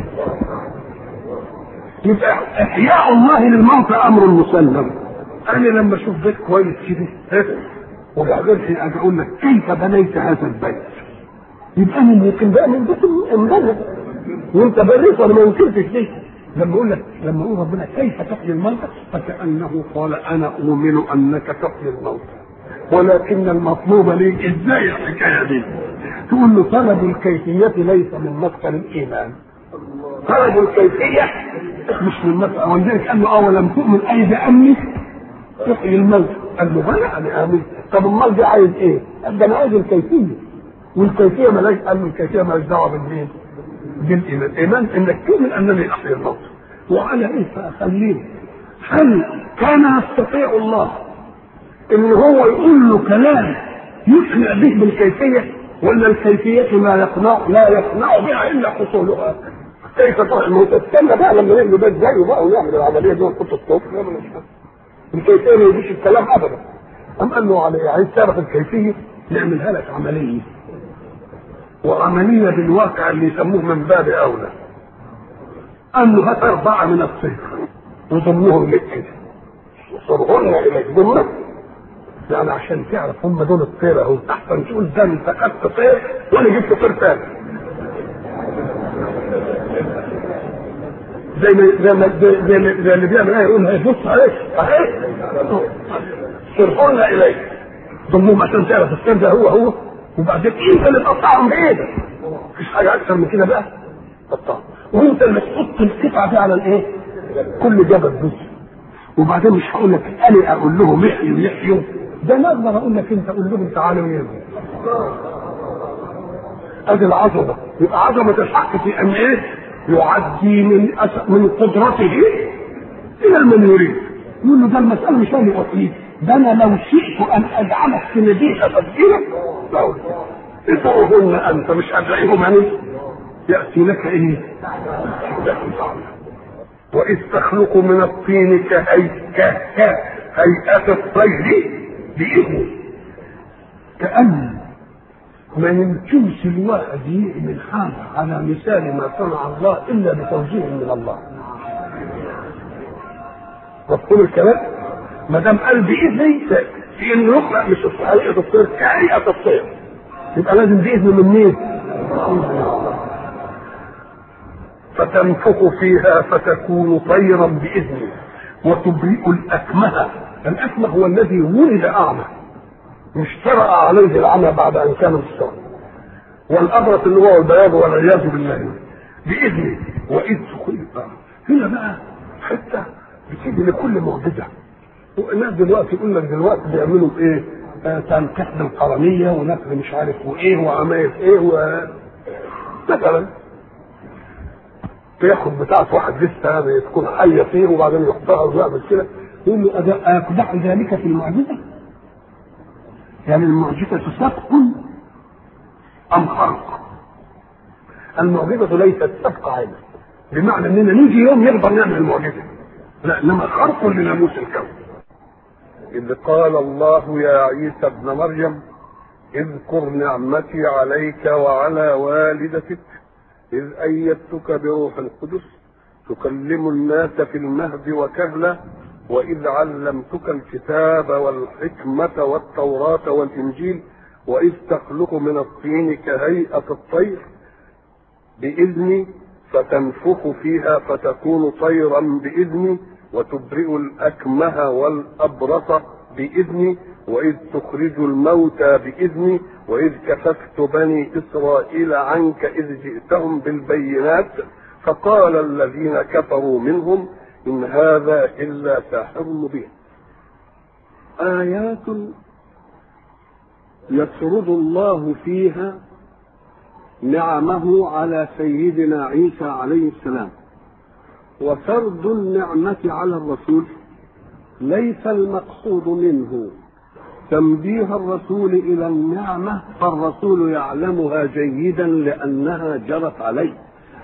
يبقى احياء الله للموتى امر مسلم انا لما اشوف بيت كويس كده وبعدين اجي اقول لك كيف بنيت هذا البيت يبقى انا ممكن بقى من بيت امبارح وانت بريت وانا ما يمكنش دي لما اقول لك لما اقول ربنا كيف تحيي الموتى فكانه قال انا اؤمن انك تحيي الموتى ولكن المطلوب ليك ازاي الحكايه دي تقول له طلب الكيفيه ليس من مدخل الايمان طلب الكيفيه مش من نفسه ولذلك قال له اه ولم تؤمن اي بامني تحيي الموت قال له بلى انا امن طب امال دي عايز ايه؟ قال ده انا عايز الكيفيه والكيفيه مالهاش قال له الكيفيه مالهاش دعوه بالمين؟ بالايمان الايمان انك تؤمن انني احيي الموت وعلى ايه فاخليه هل كان يستطيع الله ان هو يقول له كلام يقنع به بالكيفيه ولا الكيفيه لا يقنع لا يقنع بها الا حصولها كيف تروح الموت استنى بقى لما نعمل بيت زيه بقى ونعمل العمليه دي ونحط الصوت نعمل الكيفيه ما يجيش الكلام ابدا قام قال له على عايز تعرف الكيفيه نعملها لك عمليه وعمليه بالواقع اللي يسموه من باب اولى قال له هات اربعه من الطير وضموهم لك كده وصرهن اليك ضمن يعني عشان تعرف هم دول الطير اهو احسن تقول ده انت خدت طير وانا جبت طير تاني زي ما زي ما زي, ما زي اللي بيعمل ايه يقول بص عليك اهي صرفونا اليك ضمهم عشان تعرف السر ده هو هو وبعدين انت اللي تقطعهم بايدك مفيش حاجه اكثر من كده بقى قطعهم وانت اللي تحط القطعه دي على الايه؟ كل جبل جزء وبعدين مش هقول لك انا اقول لهم احيوا يحيوا ده انا اقدر اقول لك انت قول لهم تعالوا يرجعوا ادي العظمه يبقى عظمه الحق في ان ايه؟ يعدي من أس... من قدرته الى من يريد يقول له ده المساله مش انا احييك ده انا لو شئت ان اجعلك في نبيك تفكيرك اطرهن انت مش هتلاقيهم يعني ياتي لك ايه؟ واذ تخلق من الطين كهي ك ك هيئة الطير بإذنه كأن ما يمكنش الواحد يعمل حاجة على مثال ما صنع الله إلا بتوجيه من الله مفهوم الكلام؟ ما دام قال بإذني في إنه يخلق مش هيئة الطير كهيئة الطير يبقى لازم بإذن من مين؟ فتنفخ فيها فتكون طيرا بإذنه وتبرئ الأكمه الأكمه هو الذي ولد أعمى مش طرأ عليه العمى بعد أن كان مستوى والأبرص اللي هو البياض والعياذ بالله بإذنه وإذ تخيل هنا بقى حتة بتيجي لكل معجزة والناس دلوقتي يقول لك دلوقتي بيعملوا ايه؟ آه تنكيح بالقرنية ونقل مش عارف وايه وعمايل ايه و مثلا تاخد بتاعت واحد لسه تكون حية فيه وبعدين يحطها ويعمل كده يقول له أقدح ذلك في المعجزة يعني المعجزة سبق أم خلق المعجزة ليست سبق علم بمعنى اننا نيجي يوم نقدر نعمل المعجزة لا انما خرق لناموس الكون إذ قال الله يا عيسى ابن مريم اذكر نعمتي عليك وعلى والدتك إذ أيدتك بروح القدس تكلم الناس في المهد وكهلا وإذ علمتك الكتاب والحكمة والتوراة والإنجيل وإذ تخلق من الطين كهيئة الطير بإذني فتنفخ فيها فتكون طيرا بإذني وتبرئ الأكمه والأبرص بإذني وإذ تخرج الموتى بإذني وإذ كففت بني إسرائيل عنك إذ جئتهم بالبينات فقال الذين كفروا منهم إن هذا إلا ساحر مبين آيات يسرد الله فيها نعمه على سيدنا عيسى عليه السلام وسرد النعمة على الرسول ليس المقصود منه تنبيه الرسول إلى النعمة فالرسول يعلمها جيدا لأنها جرت عليه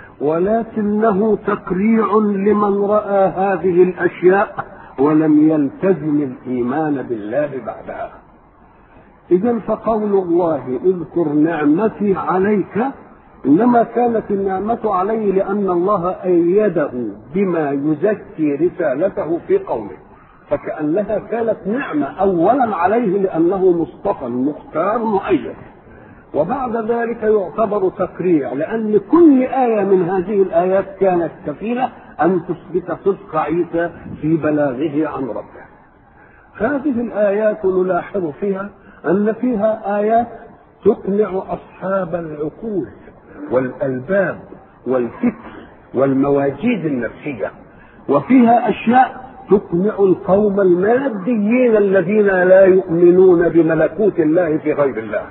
ولكنه تقريع لمن رأى هذه الأشياء ولم يلتزم الإيمان بالله بعدها إذا فقول الله اذكر نعمتي عليك إنما كانت النعمة عليه لأن الله أيده بما يزكي رسالته في قومه فكأنها كانت نعمة أولا عليه لأنه مصطفى مختار مؤيد وبعد ذلك يعتبر تقريع لأن كل آية من هذه الآيات كانت كفيلة أن تثبت صدق عيسى في بلاغه عن ربه هذه الآيات نلاحظ فيها أن فيها آيات تقنع أصحاب العقول والألباب والفكر والمواجيد النفسية وفيها أشياء تقنع القوم الماديين الذين لا يؤمنون بملكوت الله في غير الله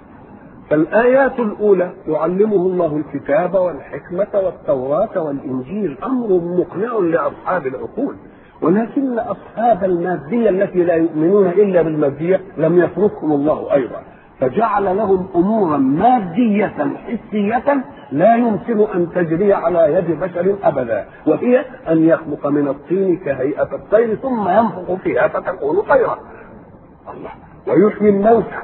فالآيات الأولى يعلمه الله الكتاب والحكمة والتوراة والإنجيل أمر مقنع لأصحاب العقول ولكن أصحاب المادية التي لا يؤمنون إلا بالمادية لم يتركهم الله أيضا فجعل لهم امورا ماديه حسيه لا يمكن ان تجري على يد بشر ابدا وهي ان يخلق من الطين كهيئه الطير ثم ينفخ فيها فتكون طيرا الله ويحيي الموتى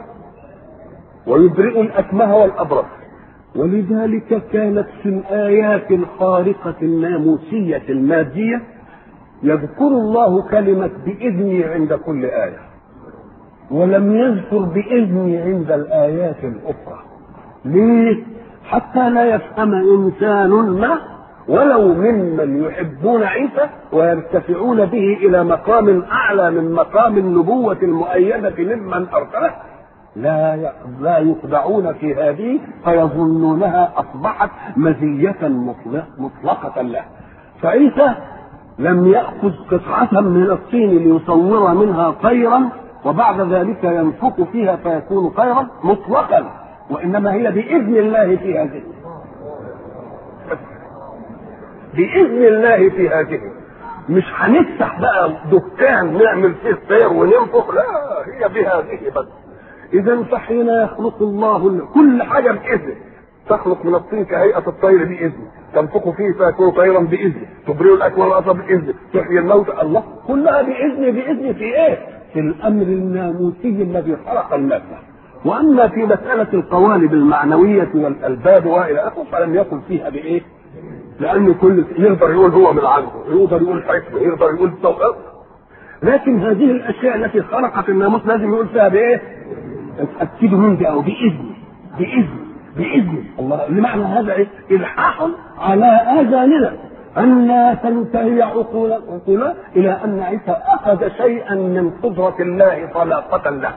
ويبرئ الاكمه والابرص ولذلك كانت في الايات الخارقه الناموسيه الماديه يذكر الله كلمه باذني عند كل ايه ولم يذكر بإذنه عند الآيات الأخرى ليه؟ حتى لا يفهم إنسان ما ولو ممن يحبون عيسى ويرتفعون به إلى مقام أعلى من مقام النبوة المؤيدة ممن أرسله لا لا يخدعون في هذه فيظنونها أصبحت مزية مطلقة له فعيسى لم يأخذ قطعة من الطين ليصور منها طيرا وبعد ذلك ينفخ فيها فيكون خيرا مطلقا وانما هي باذن الله في هذه باذن الله في هذه مش هنفتح بقى دكان نعمل فيه طير وننفخ لا هي بهذه بس اذا فحين يخلق الله كل حاجه باذنه تخلق من الطين كهيئة الطير بإذنه تنفخ فيه فيكون طيرا بإذنه تبرئ الأكوى والأرض بإذنه تحيي الموتى الله كلها بإذنه بإذنه في إيه؟ في الأمر الناموسي الذي خلق المادة وأما في مسألة القوالب المعنوية والألباب وإلى آخره فلم يقل فيها بإيه؟ لأن كل يقدر يقول هو من عنده يقدر يقول حكمة يقدر يقول توقف لكن هذه الأشياء التي خلقت الناموس لازم يقول فيها بإيه؟ اتأكدوا من ده أو بإذن بإذن بإذن الله لمعنى هذا إيه؟ إلحاح على آذاننا أن لا تنتهي عقول عقولنا إلى أن عيسى أخذ شيئا من قدرة الله طلاقة له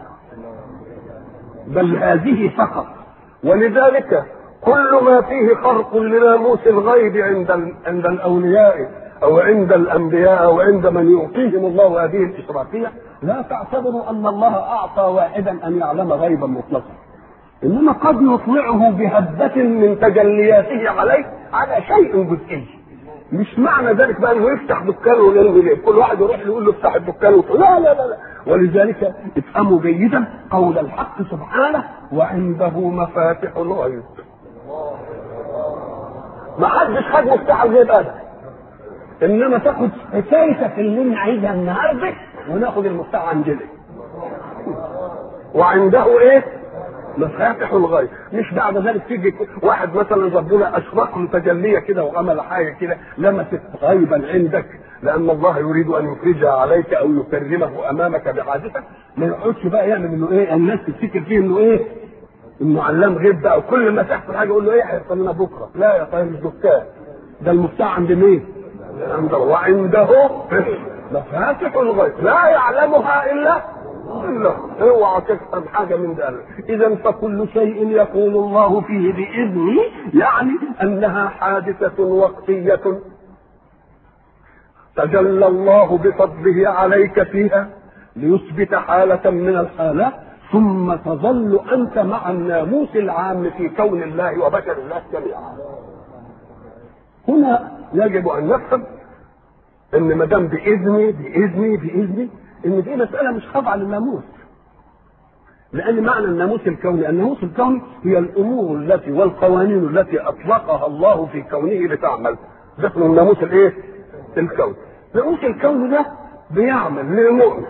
بل هذه فقط ولذلك كل ما فيه خرق لناموس الغيب عند عند الاولياء او عند الانبياء او عند من يعطيهم الله هذه الاشراكيه لا تعتبروا أن الله أعطى واحدا أن يعلم غيبا مطلقا إنما قد يطلعه بهبة من تجلياته عليه على شيء جزئي مش معنى ذلك بقى انه يفتح دكان ويلغي ليه كل واحد يروح يقول له افتح الدكان وتقول لا لا لا لا ولذلك افهموا جيدا قول الحق سبحانه وعنده مفاتح الغيب ما حدش خد مفتاح الغيب ابدا انما تاخد حكايتك اللي انا عايزها النهارده وناخد المفتاح عندنا وعنده ايه؟ مفاتح الغيب مش بعد ذلك تيجي واحد مثلا ربنا اشرق له تجليه كده وعمل حاجه كده لمست غيبا عندك لان الله يريد ان يفرجها عليك او يكرمه امامك بحادثه ما يقعدش بقى يعمل انه ايه الناس تفتكر فيه انه ايه انه علام غيب بقى وكل ما تحصل حاجه يقول له ايه هيحصل لنا بكره لا يا طيب مش دكان ده المفتاح عند مين؟ عند الله. وعنده مفاتح الغيب لا يعلمها الا الا هو. اوعى تفهم حاجه من ده اذا فكل شيء يقول الله فيه باذنه يعني انها حادثه وقتيه تجلى الله بفضله عليك فيها ليثبت حاله من الحالات ثم تظل انت مع الناموس العام في كون الله وبشر الله جميعا هنا يجب ان نفهم ان ما دام باذني باذني باذني ان دي مساله مش خاضعه للناموس لان معنى الناموس الكوني الناموس الكوني هي الامور التي والقوانين التي اطلقها الله في كونه لتعمل ده اسمه الناموس الايه الكوني ناموس الكون ده بيعمل للمؤمن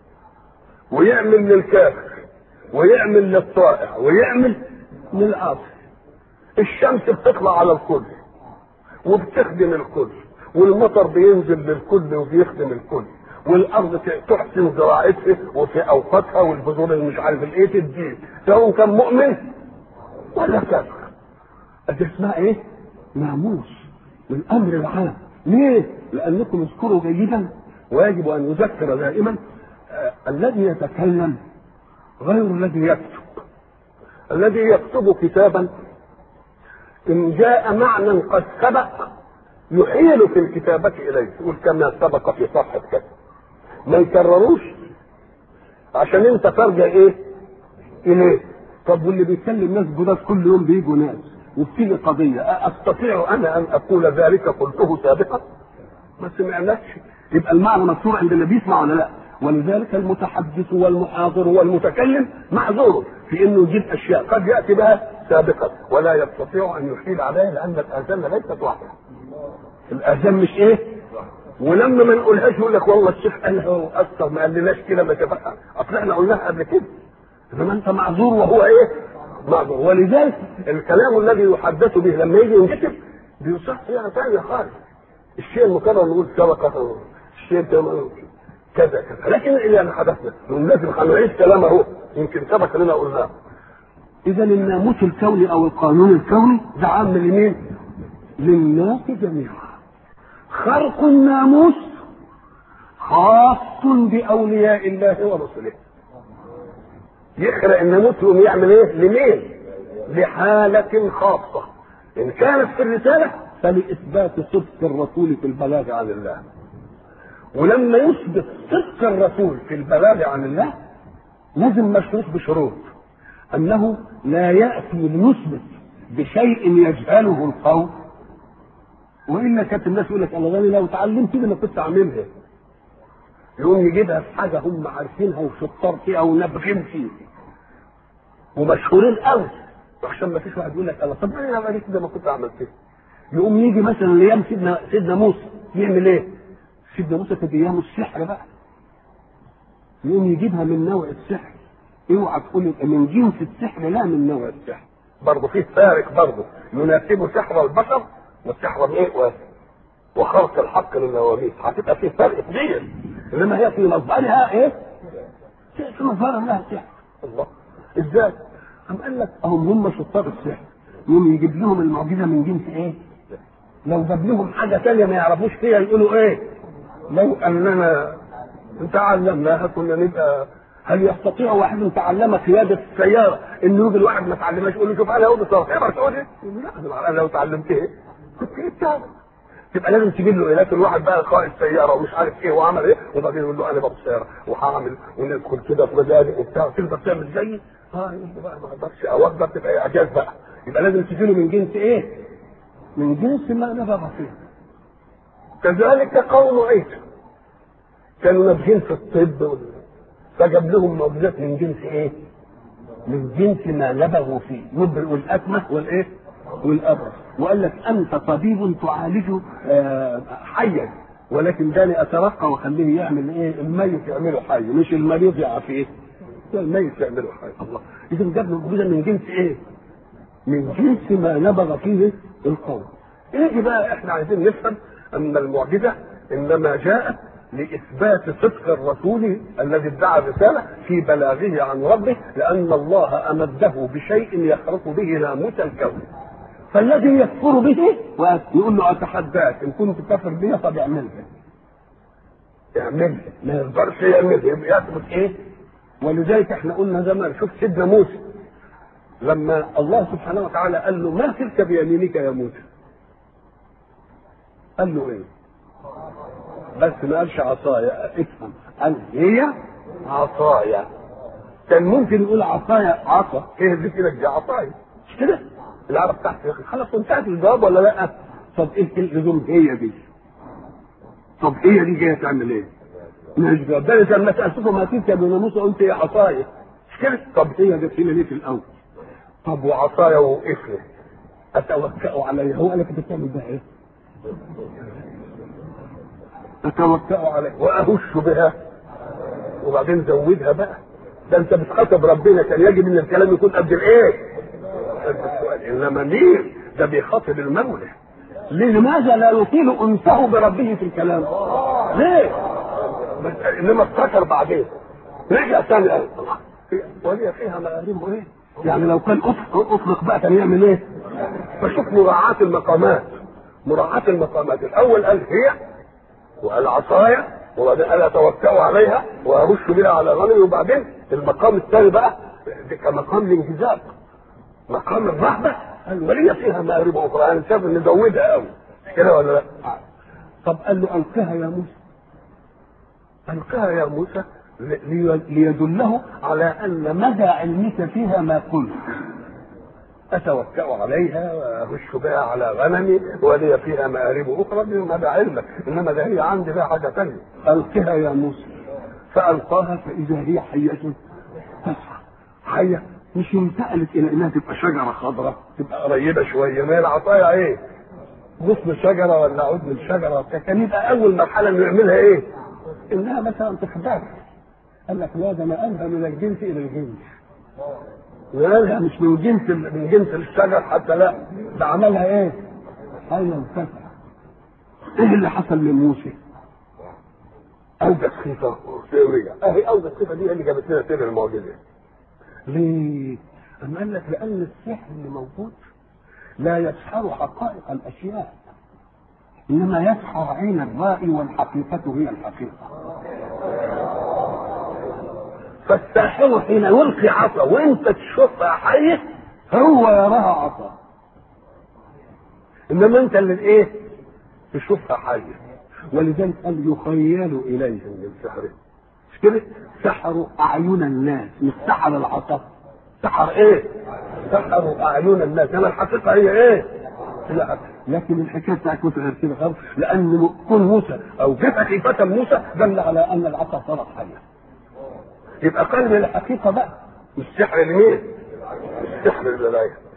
ويعمل للكافر ويعمل للطائع ويعمل للعاصي الشمس بتطلع على الكل وبتخدم الكل والمطر بينزل للكل وبيخدم الكل والارض تحسن زراعتها وفي اوقاتها والبذور اللي مش عارف الايه تديه سواء كان مؤمن ولا كافر دي اسمها ايه؟ ناموس من الامر العام ليه؟ لانكم اذكروا جيدا ويجب ان يذكر دائما آه الذي يتكلم غير الذي يكتب الذي يكتب كتابا ان جاء معنى قد سبق يحيل في الكتابة إليه يقول كما سبق في صفحة كذا ما يكرروش عشان انت ترجع ايه اليه طب واللي بيتكلم ناس جداد كل يوم بيجوا ناس وبتيجي قضية استطيع انا ان اقول ذلك قلته سابقا ما سمعناش يبقى المعنى مكسور عند اللي بيسمع ولا لا ولذلك المتحدث والمحاضر والمتكلم معذور في انه يجيب اشياء قد ياتي بها سابقا ولا يستطيع ان يحيل عليه لان الاذان ليست واحده الاذان مش ايه ولما ما نقولهاش يقول لك والله الشيخ قالها واثر ما قالناش كده ما تبقى اصل احنا قلناها قبل كده انما انت معذور وهو هو ايه؟ معذور ولذلك الكلام الذي يحدث به لما يجي ينكتب بيصح يعني ثانيه خالص الشيء المكرر نقول سبق الشيء كذا كذا لكن اللي انا حدثنا لازم هنعيد كلام اهو يمكن سبق لنا قلناه اذا الناموس الكوني او القانون الكوني ده عام لمين؟ للناس جميعا خرق الناموس خاص باولياء الله ورسله يخرق الناموس يقوم يعمل ايه؟ لمين؟ لحالة خاصة إن كانت في الرسالة فلاثبات صدق الرسول في البلاغ عن الله ولما يثبت صدق الرسول في البلاغ عن الله لازم مشروط بشروط انه لا ياتي ليثبت بشيء يجهله القوم والا كانت الناس يقول لك الله غني لو اتعلمت كده ما كنت اعملها يقوم يجيبها في حاجه هم عارفينها وشطار فيها ونابغين فيها ومشهورين قوي عشان ما فيش واحد يقول لك الله طب انا لو عرفت ده ما كنت عملت كده يقوم يجي مثلا ايام سيدنا سيدنا موسى يعمل ايه؟ سيدنا موسى كانت ايامه السحر بقى يقوم يجيبها من نوع السحر اوعى تقول من جنس السحر لا من نوع السحر برضه فيه فارق برضه يناسب سحر البشر والسحر الايه وخرق الحق للنواميس هتبقى فيه فرق كبير انما هي في مصدرها ايه؟ في مصدرها لها سحر الله ازاي؟ قام قال لك هم هم شطار السحر يقوم يجيب لهم المعجزه من جنس ايه؟ لو جاب لهم حاجه ثانيه ما يعرفوش فيها يقولوا ايه؟ لو اننا تعلمناها كنا نبقى هل يستطيع واحد تعلم قياده السياره انه يجي الواحد ما تعلمهاش يقول له شوف انا اهو بالظبط تقدر تقول ايه؟ لا انا لو تعلمت ايه؟ كنت جبتها تبقى لازم تجيب له ايه لكن واحد بقى قائد سياره ومش عارف ايه وعمل ايه وبعدين يقول له انا بابا سياره وهعمل وندخل كده في مبادئ وبتاع تقدر تعمل زيي؟ اه يقول له بقى ما اقدرش او اقدر تبقى إيه اعجاز بقى يبقى لازم تجي له من جنس ايه؟ من جنس ما نبغى فيه كذلك قوم عيسى كانوا نابغين في الطب وال... فجاب لهم معجزات من جنس ايه؟ من جنس ما نبغوا فيه يبرئ الاكمه والايه؟ والابرص وقال لك انت طبيب تعالج آه حيا ولكن داني اترقى واخليه يعمل ايه؟ الميت يعمله حي مش المريض يعافيه الميت يعمله حي الله اذا جاب له معجزه من جنس ايه؟ من جنس ما نبغ فيه القوم يجي بقى احنا عايزين نفهم ان المعجزه انما جاءت لاثبات صدق الرسول الذي ادعى الرساله في بلاغه عن ربه لان الله امده بشيء يخرق به ناموس الكون فالذي يكفر به يقول له اتحداك ان كنت كافر بي طب اعملها اعملها ما يقدرش يعملها يبقى يثبت ايه ولذلك احنا قلنا زمان شوف سيدنا موسى لما الله سبحانه وتعالى قال له ما تلك بيمينك يا موسى قال له ايه بس ما قالش عصايا افهم قال هي عصايا كان ممكن يقول عصايا عصا ايه دي كده دي عصايا مش كده العرب تحت خلاص انتهت الجواب ولا لا طب ايه اللزوم هي دي طب هي دي جايه تعمل ايه مش جواب ده لما سالته ما تلك يا ابن موسى قلت هي عصايا مش كده طب هي جت هنا ليه في الاول طب وعصايا وقفله اتوكأ عليها هو قال لك انت بتعمل ده ايه اتوكأ عليها واهش بها وبعدين زودها بقى ده انت بتخاطب ربنا كان يجب ان الكلام يكون قد الايه؟ قد السؤال انما مين؟ ده بيخاطب المولى لماذا لا يطيل انسه بربه في الكلام؟ ليه؟ بس انما افتكر بعدين رجع ثاني قال وهي فيها مآرب ايه؟ يعني لو كان اطلق بقى كان يعمل ايه؟ فشوف مراعاة المقامات مراعاة المقامات الأول قال هي وقال عصايا وبعدين قال أتوكأ عليها وأرش بها على غنمي وبعدين المقام الثاني بقى ده كمقام الانجذاب مقام الرهبة قال ولي فيها مآرب أخرى أنا شايف إن نزودها قوي مش كده ولا لا؟ طب قال له ألقها يا موسى ألقها يا موسى لي- ليدله على أن مدى علمك فيها ما قلت أتوكأ عليها وأهش بها على غنمي ولي فيها مآرب أخرى بما ده علمك إنما ده هي عندي بقى حاجة ثانية ألقها يا موسى فألقاها فإذا هي حية تسعى حية مش انتقلت إلى إنها تبقى شجرة خضراء تبقى قريبة شوية ما هي العطايا إيه؟ غصن شجرة ولا عود من شجرة كان يبقى أول مرحلة إنه يعملها إيه؟ إنها مثلا تخدعك قال لك لا ده نقلها من الجنس إلى الجنس ونقلها مش من جنس من جنس الشجر حتى لا ده عملها إيه؟ حية تسعى إيه اللي حصل لموسى؟ أوجد صفة سرية أهي أوجد صفة دي هي اللي جابت لنا سر المعجزة ليه؟ أم قال لك لأن السحر اللي موجود لا يسحر حقائق الأشياء إنما يسحر عين الرائي والحقيقة هي الحقيقة فالساحر حين يلقي عصا وانت تشوفها حية هو يراها عصا انما انت اللي ايه تشوفها حية ولذلك قال يخيل اليه من سحره مش كده سحروا اعين الناس مش سحر العصا سحر ايه سحروا اعين الناس انما الحقيقه هي ايه لا لكن الحكايه بتاعت موسى غير كده خالص لان كون موسى او جت خيفه موسى دل على ان العصا صارت حيه يبقى قلب الحقيقه بقى السحر لمين؟ السحر للآية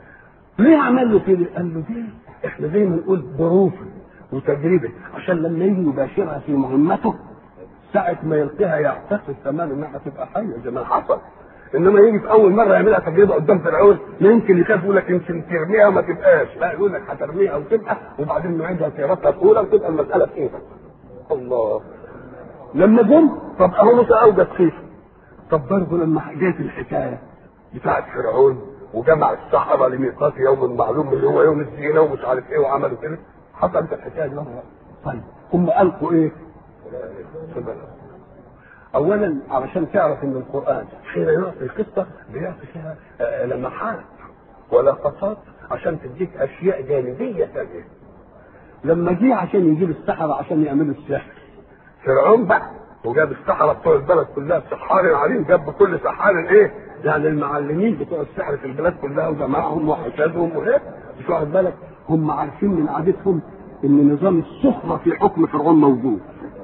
ليه عمل له كده؟ قال له دي احنا زي ما نقول ظروف وتجربه عشان لما يجي يباشرها في مهمته ساعة ما يلقيها يعتقد تماما انها هتبقى حية زي ما حصل انما يجي في اول مره يعملها تجربه قدام فرعون يمكن يخاف يقول لك يمكن ترميها وما تبقاش لا يقول لك هترميها وتبقى وبعدين نعيدها سيرتها الاولى وتبقى المساله في ايدك الله لما جم طب اهو موسى اوجد خيفه طب برضه لما جت الحكايه بتاعت فرعون وجمع السحره لميقات يوم معلوم اللي هو يوم الزينه ومش عارف ايه وعملوا كده حصلت الحكايه دي مره طيب هم القوا ايه؟ اولا علشان تعرف ان القران حين يعطي القصه بيعطي فيها آه، لمحات ولقطات عشان تديك اشياء جانبيه ثانيه لما جه عشان يجيب السحره عشان يعملوا السحر فرعون بقى وجاب السحره بتوع البلد كلها سحار عليهم جاب كل سحار ايه؟ يعني المعلمين بتوع السحر في البلاد كلها وجمعهم وحسابهم وهيك مش واخد بالك هم عارفين من عادتهم ان نظام السخره في حكم فرعون موجود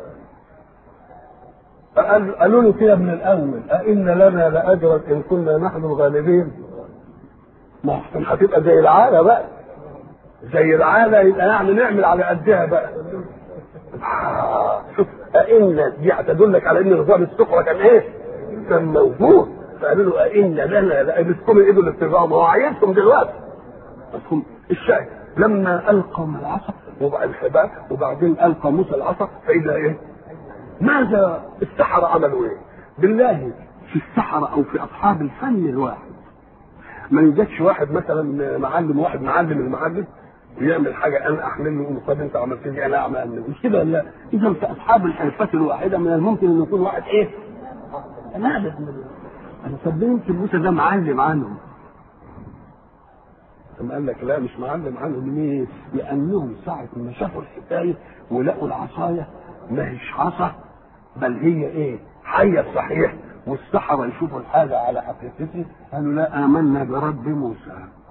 فقال- قالوا له كده من الاول أئن لنا لاجرا ان كنا نحن الغالبين ما احسن هتبقى زي العاده بقى زي العاده يبقى يعني نعمل على قدها بقى آه، شوف أئن دي هتدلك على ان نظام السخره كان ايه؟ كان موجود فقالوا له أئن لنا لا بتكون ايده الاتباع ما هو عايزكم دلوقتي مفهوم الشاهد لما القى من العصا وبعد الحبال وبعدين القى موسى العصا فاذا ايه؟ ماذا السحرة عملوا ايه؟ بالله في السحرة او في اصحاب الفن الواحد ما يوجدش واحد مثلا معلم واحد معلم المعلم ويعمل حاجه انا احمل له يقول طب انت عملت لي انا اعمل مش كده ولا اذا في اصحاب الحرفات الواحده من الممكن ان يكون واحد ايه؟ نابت انا طب ليه يمكن موسى ده معلم عنهم ثم قال لك لا مش معلم عنهم ليه؟ لانهم ساعه ما شافوا الحكايه ولقوا العصايه ما هيش عصا بل هي ايه؟ حيه صحيح والسحرة يشوفوا الحاجة على حقيقته قالوا لا آمنا برب موسى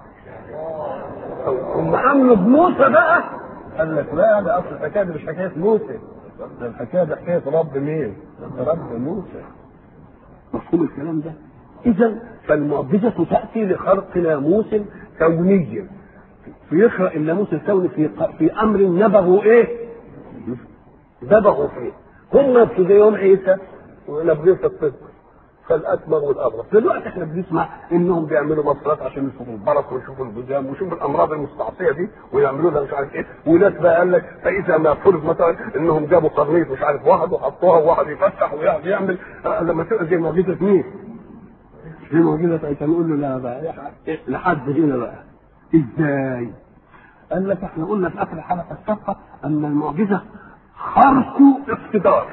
هم آمنوا بموسى بقى قال لك لا ده أصل الحكاية دي مش حكاية موسى ده الحكاية دي حكاية رب مين؟ رب موسى مفهوم الكلام ده؟ إذا فالمعجزة تأتي لخرق ناموس كوني فيخرق الناموس الكوني في في أمر نبغوا إيه؟ نبغوا فيه هم في يوم عيسى ونبغيه في الطب فالاكبر والابرص دلوقتي احنا بنسمع انهم بيعملوا مصرات عشان يشوفوا البرص ويشوفوا الجذام ويشوفوا الامراض المستعصيه دي ويعملوا لها مش عارف ايه وناس بقى قال لك فاذا ما فرض مثلا انهم جابوا قرنيط مش عارف واحد وحطوها وواحد يفتح ويقعد يعمل آه، لما تبقى زي معجزه مين؟ زي معجزه عيسى نقول له لا بقى لحد هنا بقى ازاي؟ قال لك احنا قلنا في اخر الحلقه السابقه ان المعجزه خرق اقتدار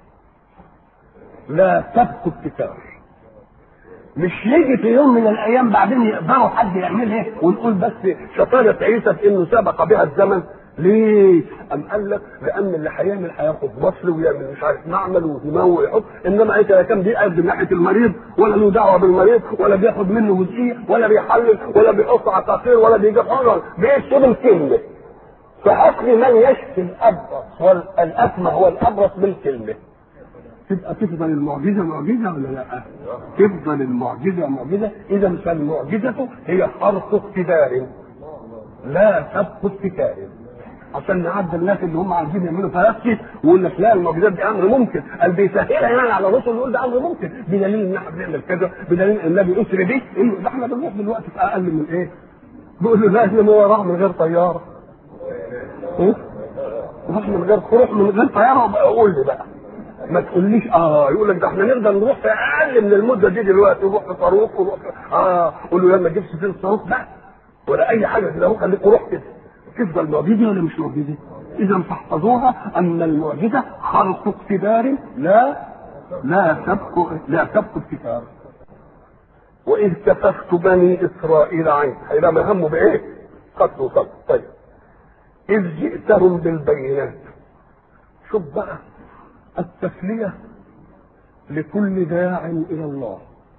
لا تبقى ابتكار مش يجي في يوم من الايام بعدين يقدروا حد يعملها ونقول بس شطاره عيسى في انه سبق بها الزمن ليه؟ أم قال لك لأن اللي هيعمل هياخد مصر ويعمل مش عارف معمل وهمام ويحط إنما عيسى لا كان بيقعد من ناحية المريض ولا له دعوة بالمريض ولا بياخد منه جزئية ولا بيحلل ولا بيحط عصافير ولا بيجيب حجر بيكتب الكلمة فحكم من يشفي الأبرص والأكمه والأبرص بالكلمة تبقى تفضل المعجزة معجزة ولا لا؟ تفضل المعجزة معجزة إذا فالمعجزة هي حرف اقتدار لا سبق ابتكار عشان نعدي الناس اللي هم عايزين يعملوا فلاسفه ويقول لك لا المعجزات دي امر ممكن قال بيسهلها يعني على الرسل يقول ده امر ممكن بدليل ان احنا بنعمل كذا بدليل ان النبي اسري بيه إنه ده احنا بنروح دلوقتي في اقل من ايه؟ بيقول له لازم هو راح من غير طياره إيه؟ راح من غير روح من غير طياره وبقى قول لي بقى ما تقوليش اه يقول لك ده احنا نقدر نروح في اقل من المده دي دلوقتي نروح في صاروخ ونروح في اه قول له يلا جيب سفينه صاروخ بقى ولا اي حاجه كده اهو خليك روح كده تفضل معجزه ولا مش معجزه؟ اذا فاحفظوها ان المعجزه خلق اقتدار لا لا سبق لا سبق ابتكار واذ كففت بني اسرائيل عنك هيبقى مهمه بايه؟ قتل وقتل طيب اذ جئتهم بالبينات شوف بقى التسليه لكل داع الى الله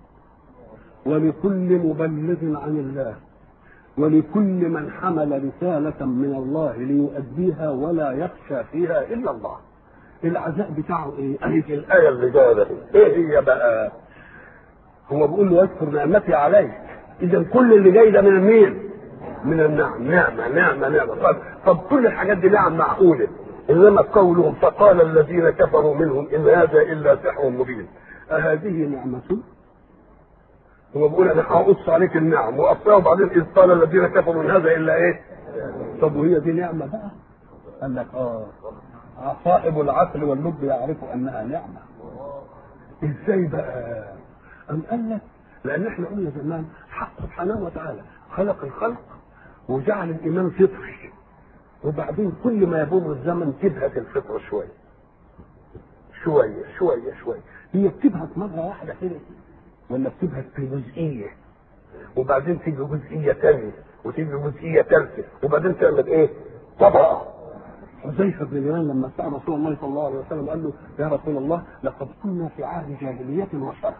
ولكل مبلغ عن الله ولكل من حمل رسالة من الله ليؤديها ولا يخشى فيها إلا الله العزاء بتاعه ايه؟ اهي في الآية اللي جاية ده ايه هي بقى؟ هو بيقول له اذكر نعمتي عليك إذا كل اللي جاي ده من مين؟ من النعم نعمة نعمة نعمة طب, طب كل الحاجات دي نعم معقولة إنما قولهم فقال الذين كفروا منهم إن هذا إلا سحر مبين أهذه نعمة؟ هو بيقول أنا هقص عليك النعم وأصلها وبعدين إذ قال الذين كفروا إن هذا إلا إيه؟ طب وهي دي نعمة بقى؟ قال لك آه صائب العقل واللب يعرف أنها نعمة إزاي بقى؟ أم قال لك لأن إحنا قلنا زمان حق سبحانه وتعالى خلق الخلق وجعل الإيمان فطري وبعدين كل ما يمر الزمن تبهت الفطرة شوية شوية شوية شوية هي بتبهت مرة واحدة كده ولا بتبهت في جزئية وبعدين تيجي جزئية تانية وتيجي جزئية ثالثة وبعدين تعمل ايه؟ طبقة حذيفة بن اليمان لما سأل رسول الله صلى الله عليه وسلم قال له يا رسول الله لقد كنا في عهد جاهلية وشر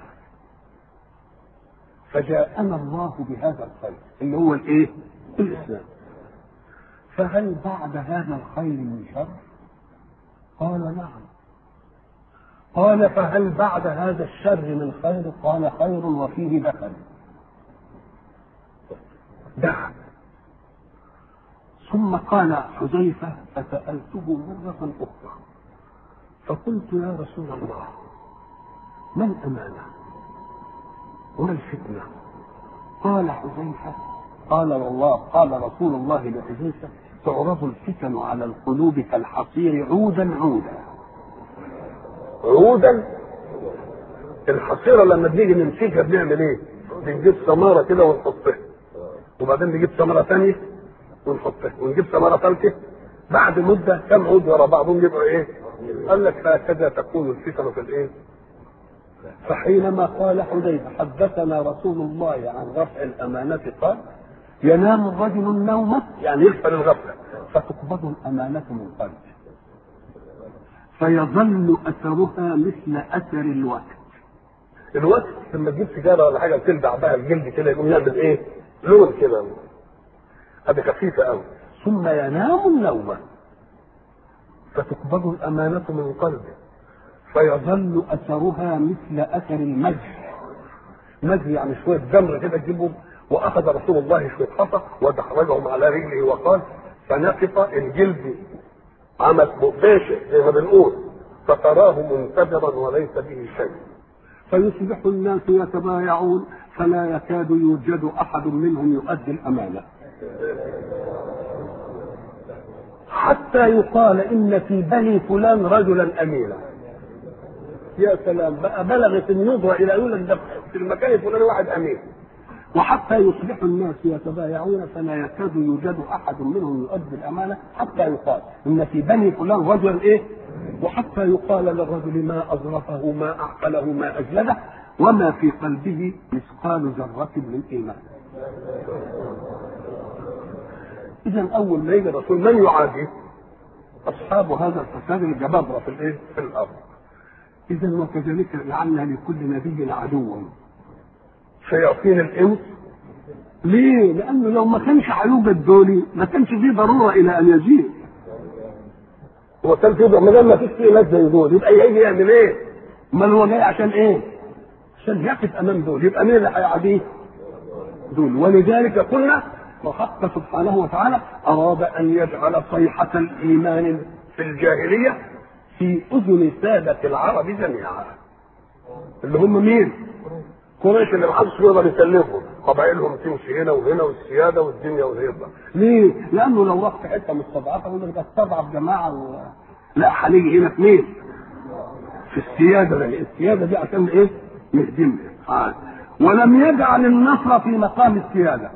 فجاءنا الله بهذا الخير اللي هو الايه؟ الاسلام فهل بعد هذا الخير من شر؟ قال نعم قال فهل بعد هذا الشر من خير؟ قال خير وفيه دخل دخل ثم قال حذيفة فسألته مرة أخرى فقلت يا رسول الله ما الأمانة وما الفتنة قال حذيفة قال الله قال رسول الله لحذيفة تعرض الفتن على القلوب كالحصير عودا عودا عودا الحصيرة لما بنيجي نمسكها بنعمل ايه؟ بنجيب ثمرة كده ونحطها وبعدين نجيب ثمرة ثانية ونحطها ونجيب ثمرة ثالثة بعد مدة كم عود ورا بعضهم يبقوا ايه؟ قال لك هكذا تكون الفتن في الايه؟ فحينما قال حذيفة حدثنا رسول الله عن رفع الأمانة قال ينام الرجل النوم يعني يغفل الغفلة فتقبض الأمانة من قلبه فيظل أثرها مثل أثر الوقت الوقت لما تجيب سيجارة ولا حاجة وتلدع بها الجلد كده يقوم يعمل إيه؟ لون كده هذه خفيفة أوي ثم ينام النوم فتقبض الأمانة من قلبه فيظل اثرها مثل اثر المزح مزح يعني شويه جمر كده تجيبهم واخذ رسول الله شويه حصى ودحرجهم على رجله وقال فنقص الجلد عمل باشع زي ما بنقول فتراه منتبرا وليس به شيء فيصبح الناس يتبايعون فلا يكاد يوجد احد منهم يؤدي الامانه حتى يقال ان في بني فلان رجلا امينا يا سلام بقى بلغت النظرة إلى يقول لك ده في المكان الفلاني واحد أمين وحتى يصبح الناس يتبايعون فلا يكاد يوجد أحد منهم يؤدي الأمانة حتى يقال إن في بني فلان رجلا إيه وحتى يقال للرجل ما أظرفه ما أعقله ما أجلده وما في قلبه مثقال ذرة من إيمان إذا أول ما يجي الرسول من يعادي؟ أصحاب هذا الفساد الجبابرة في الإيه؟ في الأرض إذا وكذلك جعلنا لكل نبي عدوا شياطين الإنس ليه؟ لأنه لو ما كانش عيوب الدولي ما كانش فيه ضرورة إلى أن يجيء هو كان في ما دام ما فيش فيه ناس زي دول يبقى يجي يعمل إيه؟ أمال هو جاي عشان إيه؟ عشان يقف أمام دول يبقى مين اللي هيعاديه؟ دول ولذلك قلنا وحق سبحانه وتعالى أراد أن يجعل صيحة الإيمان في الجاهلية في اذن سادة العرب جميعا اللي هم مين؟ قريش اللي محدش يقدر يكلفهم قبائلهم تمشي هنا وهنا والسياده والدنيا والهيبه ليه؟ لانه لو راح في حته مستضعفه يقول لك ده استضعف جماعه و... لا هنيجي هنا في مين؟ في السياده لان السياده دي عشان ايه؟ نهدمها آه. ولم يجعل النصر في مقام السياده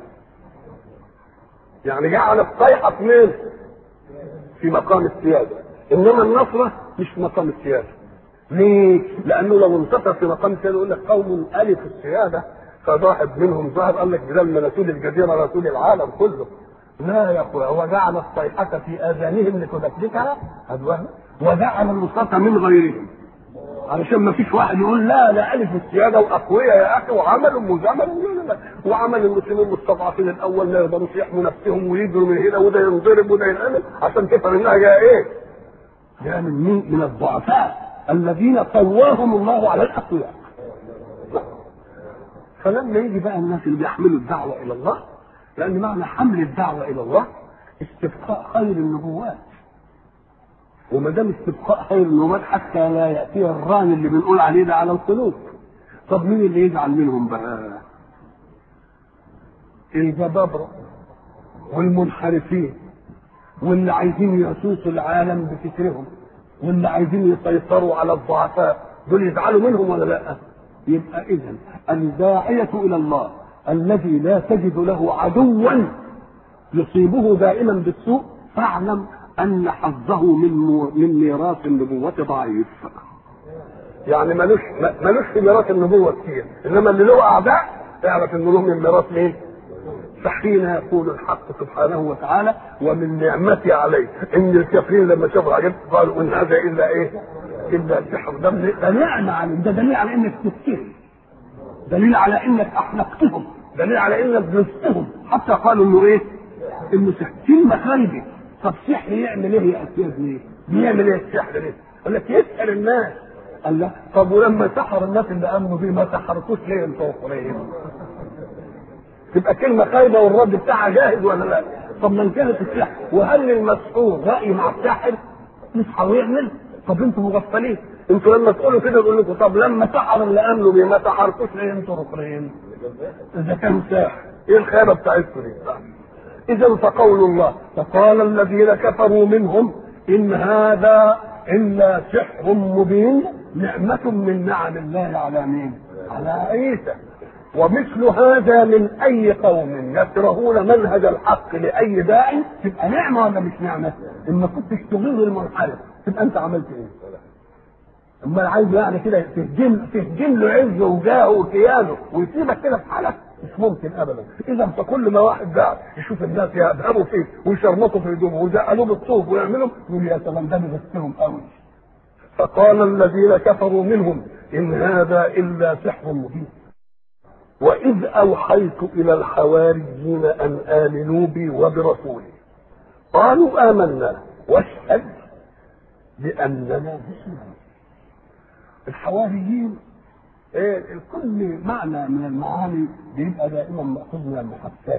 يعني جعل الصيحه في مين؟ في مقام السياده انما النصره مش في مقام السياده ليه؟ لانه لو انتصر في مقام السياده يقول لك قوم الف السياده فواحد منهم ظهر قال لك بدل رسول الجزيره رسول العالم كله لا يا اخويا هو جعل الصيحه في اذانهم لتدكدكها ادوها وجعل النصرة من غيرهم علشان ما فيش واحد يقول لا لا الف السياده واقوياء يا اخي وعملوا مجامل وعمل المسلمين المستضعفين الاول ما يقدروش يحموا نفسهم ويجروا من هنا وده ينضرب وده ينعمل عشان تفهم انها جايه ايه؟ جايه من مين؟ من الضعفاء الذين قواهم الله على الاقوياء. فلما يجي بقى الناس اللي بيحملوا الدعوه الى الله لان معنى حمل الدعوه الى الله استبقاء خير النبوات وما دام استبقاء خير النبوات حتى لا ياتي الران اللي بنقول عليه ده على القلوب طب مين اللي يزعل منهم بقى الجبابره والمنحرفين واللي عايزين يسوسوا العالم بفكرهم واللي عايزين يسيطروا على الضعفاء دول يزعلوا منهم ولا لا يبقى اذا الداعيه الى الله الذي لا تجد له عدوا يصيبه دائما بالسوء فاعلم ان حظه من من ميراث النبوه ضعيف يعني ملوش ملوش في ميراث النبوه كتير انما اللي له اعداء اعرف انه له من ميراث مين؟ فحين يقول الحق سبحانه وتعالى ومن نعمتي عليه ان الكافرين لما شافوا عجبت قالوا ان هذا الا ايه؟ الا سحر ده ده نعمه على ده دليل على انك تفتهم دليل على انك احلقتهم دليل على انك جلستهم حتى قالوا انه ايه؟ انه سحر كلمه خارجه طب سحر يعمل ايه يا اسياد ليه؟ بيعمل ايه السحر ليه؟ قال لك يسحر الناس قال لا طب ولما سحر الناس اللي امنوا بيه ما سحرتوش ليه انتوا اخرين؟ تبقى كلمه خايبه والرد بتاعها جاهز ولا لا؟ طب ما كانت السحر وهل المسحور راي مع الساحر يصحى ويعمل؟ طب انتوا مغفلين انتوا لما تقولوا كده يقول لكم طب لما سحر اللي امنوا بيه ما سحرتوش ليه انتوا اخرين؟ اذا كان ساحر ايه الخيبه بتاعتكم دي؟ اذا فقول الله فقال الذين كفروا منهم ان هذا الا سحر مبين نعمة من نعم الله على مين؟ على عيسى ومثل هذا من اي قوم يكرهون منهج الحق لاي داعي تبقى نعمه ولا مش نعمه؟ ان ما كنتش تغيظ المنحرف تبقى انت عملت ايه؟ اما عايز يعني كده تهجم تهجم له عزه وجاهه وكيانه ويسيبك كده في حالك مش ممكن ابدا اذا فكل ما واحد قاعد يشوف الناس يذهبوا فيه ويشرمطوا في هدومه ويزقلوه بالطوب ويعملوا يقول يا سلام ده بيغسلهم قوي فقال الذين كفروا منهم ان هذا الا سحر مبين واذ اوحيت الى الحواريين ان امنوا بي وبرسولي قالوا امنا واشهد باننا مسلمون الحواريين إيه كل معنى من المعاني بيبقى دائما مأخوذ من المحسات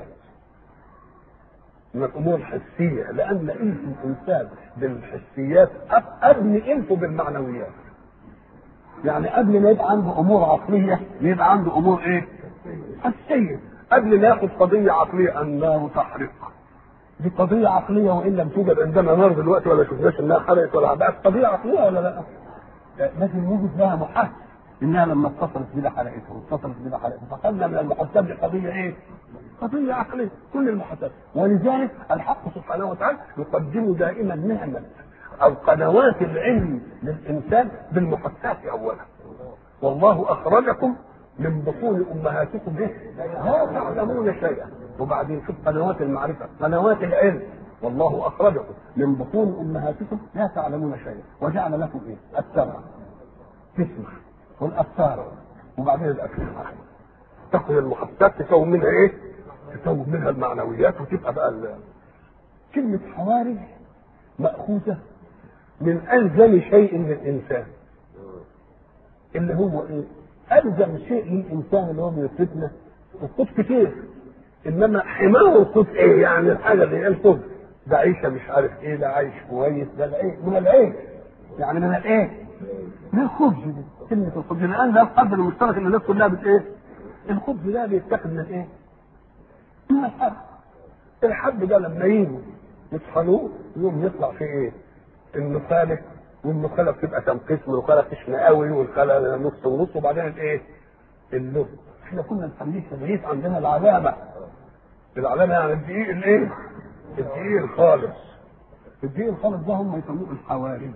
من الامور الحسيه لان انت الانسان بالحسيات ابني انفه بالمعنويات يعني قبل ما يبقى عنده امور عقليه يبقى عنده امور ايه؟ حسيه قبل ما ياخد قضيه عقليه النار تحرق دي قضيه عقليه وان لم توجد عندنا نار دلوقتي ولا شفناش انها حرقت ولا بقت قضيه عقليه ولا لا؟ لازم يوجد لها محس انها لما اتصلت بنا حرقته واتصلت بنا حرقته فخلنا من المحسات دي قضيه ايه؟ قضيه عقليه كل المحسات ولذلك الحق سبحانه وتعالى يقدم دائما نعمه او قنوات العلم للانسان بالمحسات اولا والله اخرجكم من بطون امهاتكم ايه؟ لا تعلمون شيئا وبعدين شوف قنوات المعرفه قنوات العلم والله اخرجكم من بطون امهاتكم لا تعلمون شيئا وجعل لكم ايه؟ السمع تسمع والابصار وبعدين الافئده تاخذ المحسات تكون منها ايه؟ تكون منها المعنويات وتبقى بقى كلمة حوارج مأخوذة من ألزم شيء للإنسان اللي هو إيه؟ ألزم شيء للإنسان اللي هو من الفتنة الخوف كتير إنما حماه الخوف إيه؟ يعني الحاجة اللي هي الخوف ده عيشة مش عارف إيه ده عايش كويس ده العيش من العيش يعني من الإيه؟ من الخبز دي كلمة الخبز الآن ده القدر المشترك اللي الناس كلها بت إيه؟ الخبز ده بيتاخد من إيه؟ من الحب الحب ده لما يجوا يطحنوه يوم يطلع فيه ايه؟ النخالة والنخالة بتبقى كم قسم النخالة قسم قوي والخالة نص ونص وبعدين الايه؟ اللب احنا كنا نسميه في الريف عندنا العلامة العلامة يعني الدقيق الايه؟ الدقيق الخالص الدقيق الخالص ده هم يسموه الحواري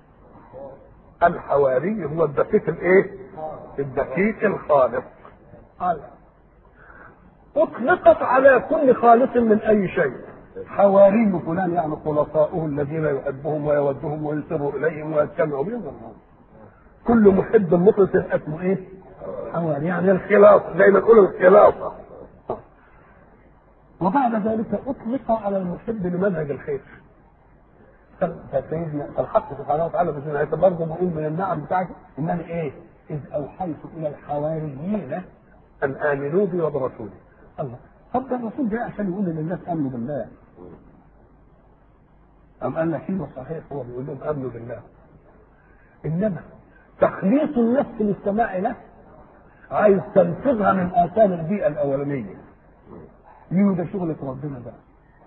الحواري هو الدقيق الايه؟ الدقيق الخالص قال اطلقت على كل خالص من اي شيء حواري فلان يعني خلطاؤه الذين يحبهم ويودهم وينسر اليهم ويجتمع بهم كل محب مخلص اسمه ايه؟ حواري يعني الخلاص زي ما نقول الخلاصه وبعد ذلك اطلق على المحب لمنهج الخير فسيدنا الحق سبحانه وتعالى في سنة برضه بقول من النعم بتاعته انني ايه؟ اذ اوحيت الى الحواريين ان امنوا بي وبرسولي الله طب ده الرسول جاي عشان يقول للناس امنوا بالله أم قال لك ايوه صحيح هو بيقول لهم امنوا بالله انما تخليص النفس للسماع له عايز تنفذها من اثار البيئه الاولانيه يقول ده شغلة ربنا بقى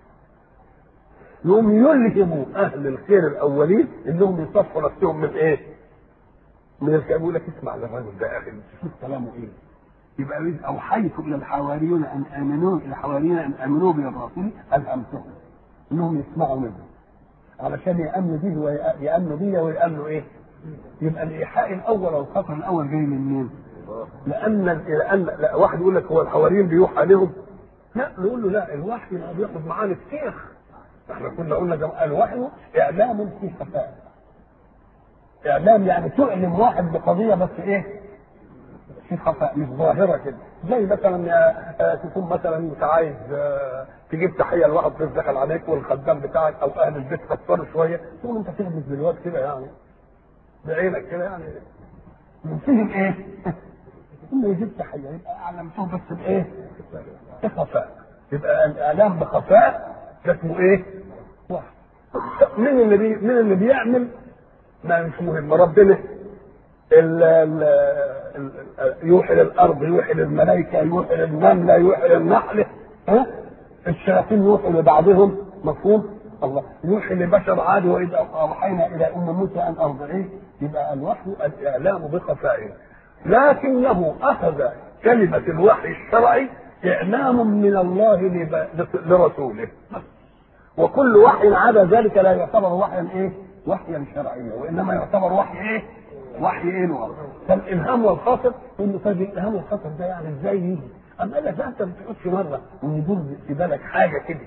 يقوم يلهموا اهل الخير الاولين انهم يصفوا نفسهم من ايه؟ من الكلام يقول لك اسمع للرجل ده يا اخي شوف كلامه ايه؟ يبقى إذ اوحيت الى الحواريون ان امنوا الى الحواريين ان امنوا بالرسول الهمتهم انهم يسمعوا منه علشان يامنوا به ويامنوا بي ويامنوا ايه؟ يبقى الايحاء الاول او الخطر الاول جاي من مين؟ لان لان لا واحد يقول لك هو الحواريين بيوحى لهم لا نقول له لا الوحي ما بياخد معانا كتير احنا كنا قلنا جم- الوحي اعلام في خفاء اعلام يعني تعلم واحد بقضيه بس ايه في خفاء مش ظاهره كده زي مثلا آه، تكون مثلا انت عايز آه، تجيب تحيه لواحد ضيف دخل عليك والخدام بتاعك او اهل البيت كسروا شويه تقول انت تلبس بالواد كده يعني بعينك كده يعني منسجم ايه؟ انه يجيب تحيه يبقى اعلمتهم بس بايه؟ بخفاء يبقى الاعلام بخفاء ده اسمه ايه؟ وحي مين اللي بي مين اللي بيعمل؟ ما مش مهم ربنا ال ال ال يوحي للارض يوحي للملائكه يوحي للنمله يوحي للنحل ها؟ الشياطين يوحي لبعضهم مفهوم؟ الله يوحي لبشر عادي واذا اوحينا الى ام موسى ان ارضعيه يبقى الوحي الاعلام بخفائه لكنه اخذ كلمه الوحي الشرعي اعلام من الله لب- لرسوله وكل وحي عدا ذلك لا يعتبر وحيا ايه؟ وحيا شرعيا وانما يعتبر وحي ايه؟ وحي ايه نوع؟ فالالهام والخاطر انه طيب الالهام والخاطر ده يعني ازاي يجي؟ اما قال لك لا انت ما بتقعدش مره ويدور في بالك حاجه كده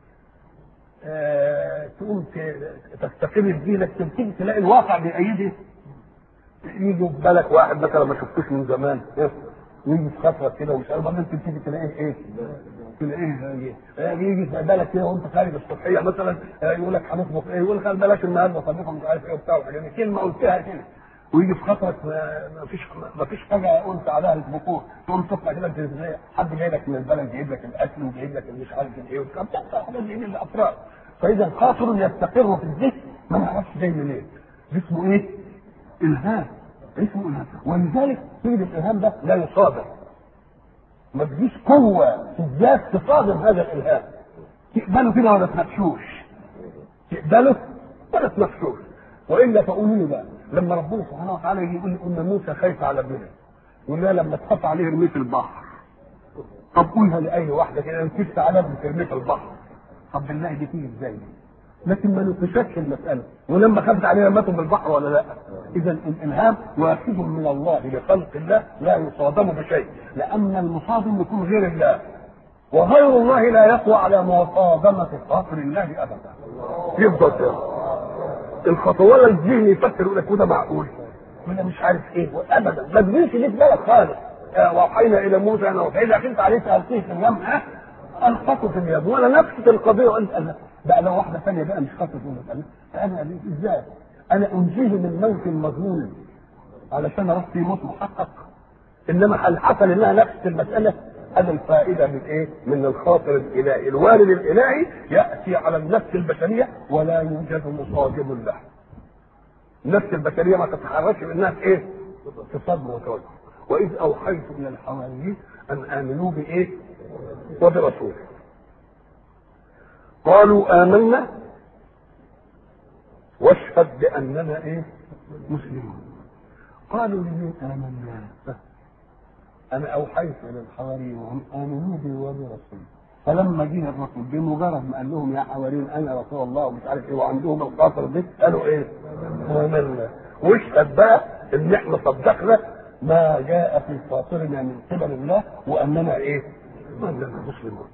آه، تقوم ت- تستقل بدينك تبتدي تلاقي الواقع بيأيده يجي في بالك واحد مثلا ما شفتوش من زمان إيه؟ ويجي في خطوه كده ومش عارف بعدين تبتدي تلاقيه ايه؟ تلاقيه يجي آه، يجي في بالك كده وانت خارج الصبحيه مثلا آه، يقول لك هنطبخ ايه؟ يقول لك بلاش النهارده طبيخه مش عارف ايه وبتاع وحاجات دي. كلمه قلتها كده ويجي في خطرك ما فيش ما فيش حاجه قلت عليها البخور تقوم تطلع كده التلفزيون حد جاي لك من البلد جايب لك الاكل وجايب لك مش عارف ايه وبتاع بتحصل حاجات زي دي للافراد فاذا خاطر يستقر في الذهن ما نعرفش جاي منين ده اسمه ايه؟ الهام اسمه الهام ولذلك تجد الالهام ده لا يصادر ما تجيش قوه في الذات تصادم هذا الالهام تقبله كده ولا تناقشوش تقبله ولا تناقشوش والا فقولوا لي بقى لما ربنا سبحانه وتعالى يجي يقول ان موسى خايف على ابنها يقول لها لما تخاف عليه ارميه في البحر طب قولها لاي واحده كده ان كنت على ابنك ارميه في البحر طب بالله دي تيجي ازاي دي؟ لكن ما نقشتش المساله ولما خافت عليه رمته في البحر ولا لا؟ اذا الالهام واخذ من الله لخلق الله لا يصادم بشيء لان المصادم يكون غير الله وغير الله لا يقوى على مصادمه خاطر الله ابدا يفضل كده الخطوات الذهني يفكر يقول لك وده معقول وده مش عارف ايه ابدا ما تجيش دي في بالك خالص آه، واوحينا الى موسى انا وحيد اخذت عليه سالتيه في اليم ها القته في اليم وانا نفس القضيه وقلت انا بقى لو واحده ثانيه بقى مش خطت ولا قال فانا قال لي ازاي؟ انا انجيه من موت المظلوم علشان اروح في موت محقق انما هل حصل انها نفس المساله؟ هذا الفائده من ايه؟ من الخاطر الالهي، الوارد الالهي ياتي على النفس البشريه ولا يوجد مصادم له. النفس البشريه ما تتحركش بانها في ايه؟ في صدر وتوجه. واذ اوحيت الى الحواريين ان امنوا بايه؟ وبرسوله. قالوا امنا واشهد باننا ايه؟ مسلمون. قالوا لمن امنا؟ انا اوحيت الى الحواريين وهم امنوا بي وبرسولي فلما جه الرسول بمجرد ما قال لهم يا حواريين انا رسول الله ومش عارف ايه وعندهم الخاطر دي قالوا ايه؟ امنا واشهد بقى ان احنا صدقنا ما جاء في خاطرنا من قبل الله واننا ايه؟ واننا مسلمون.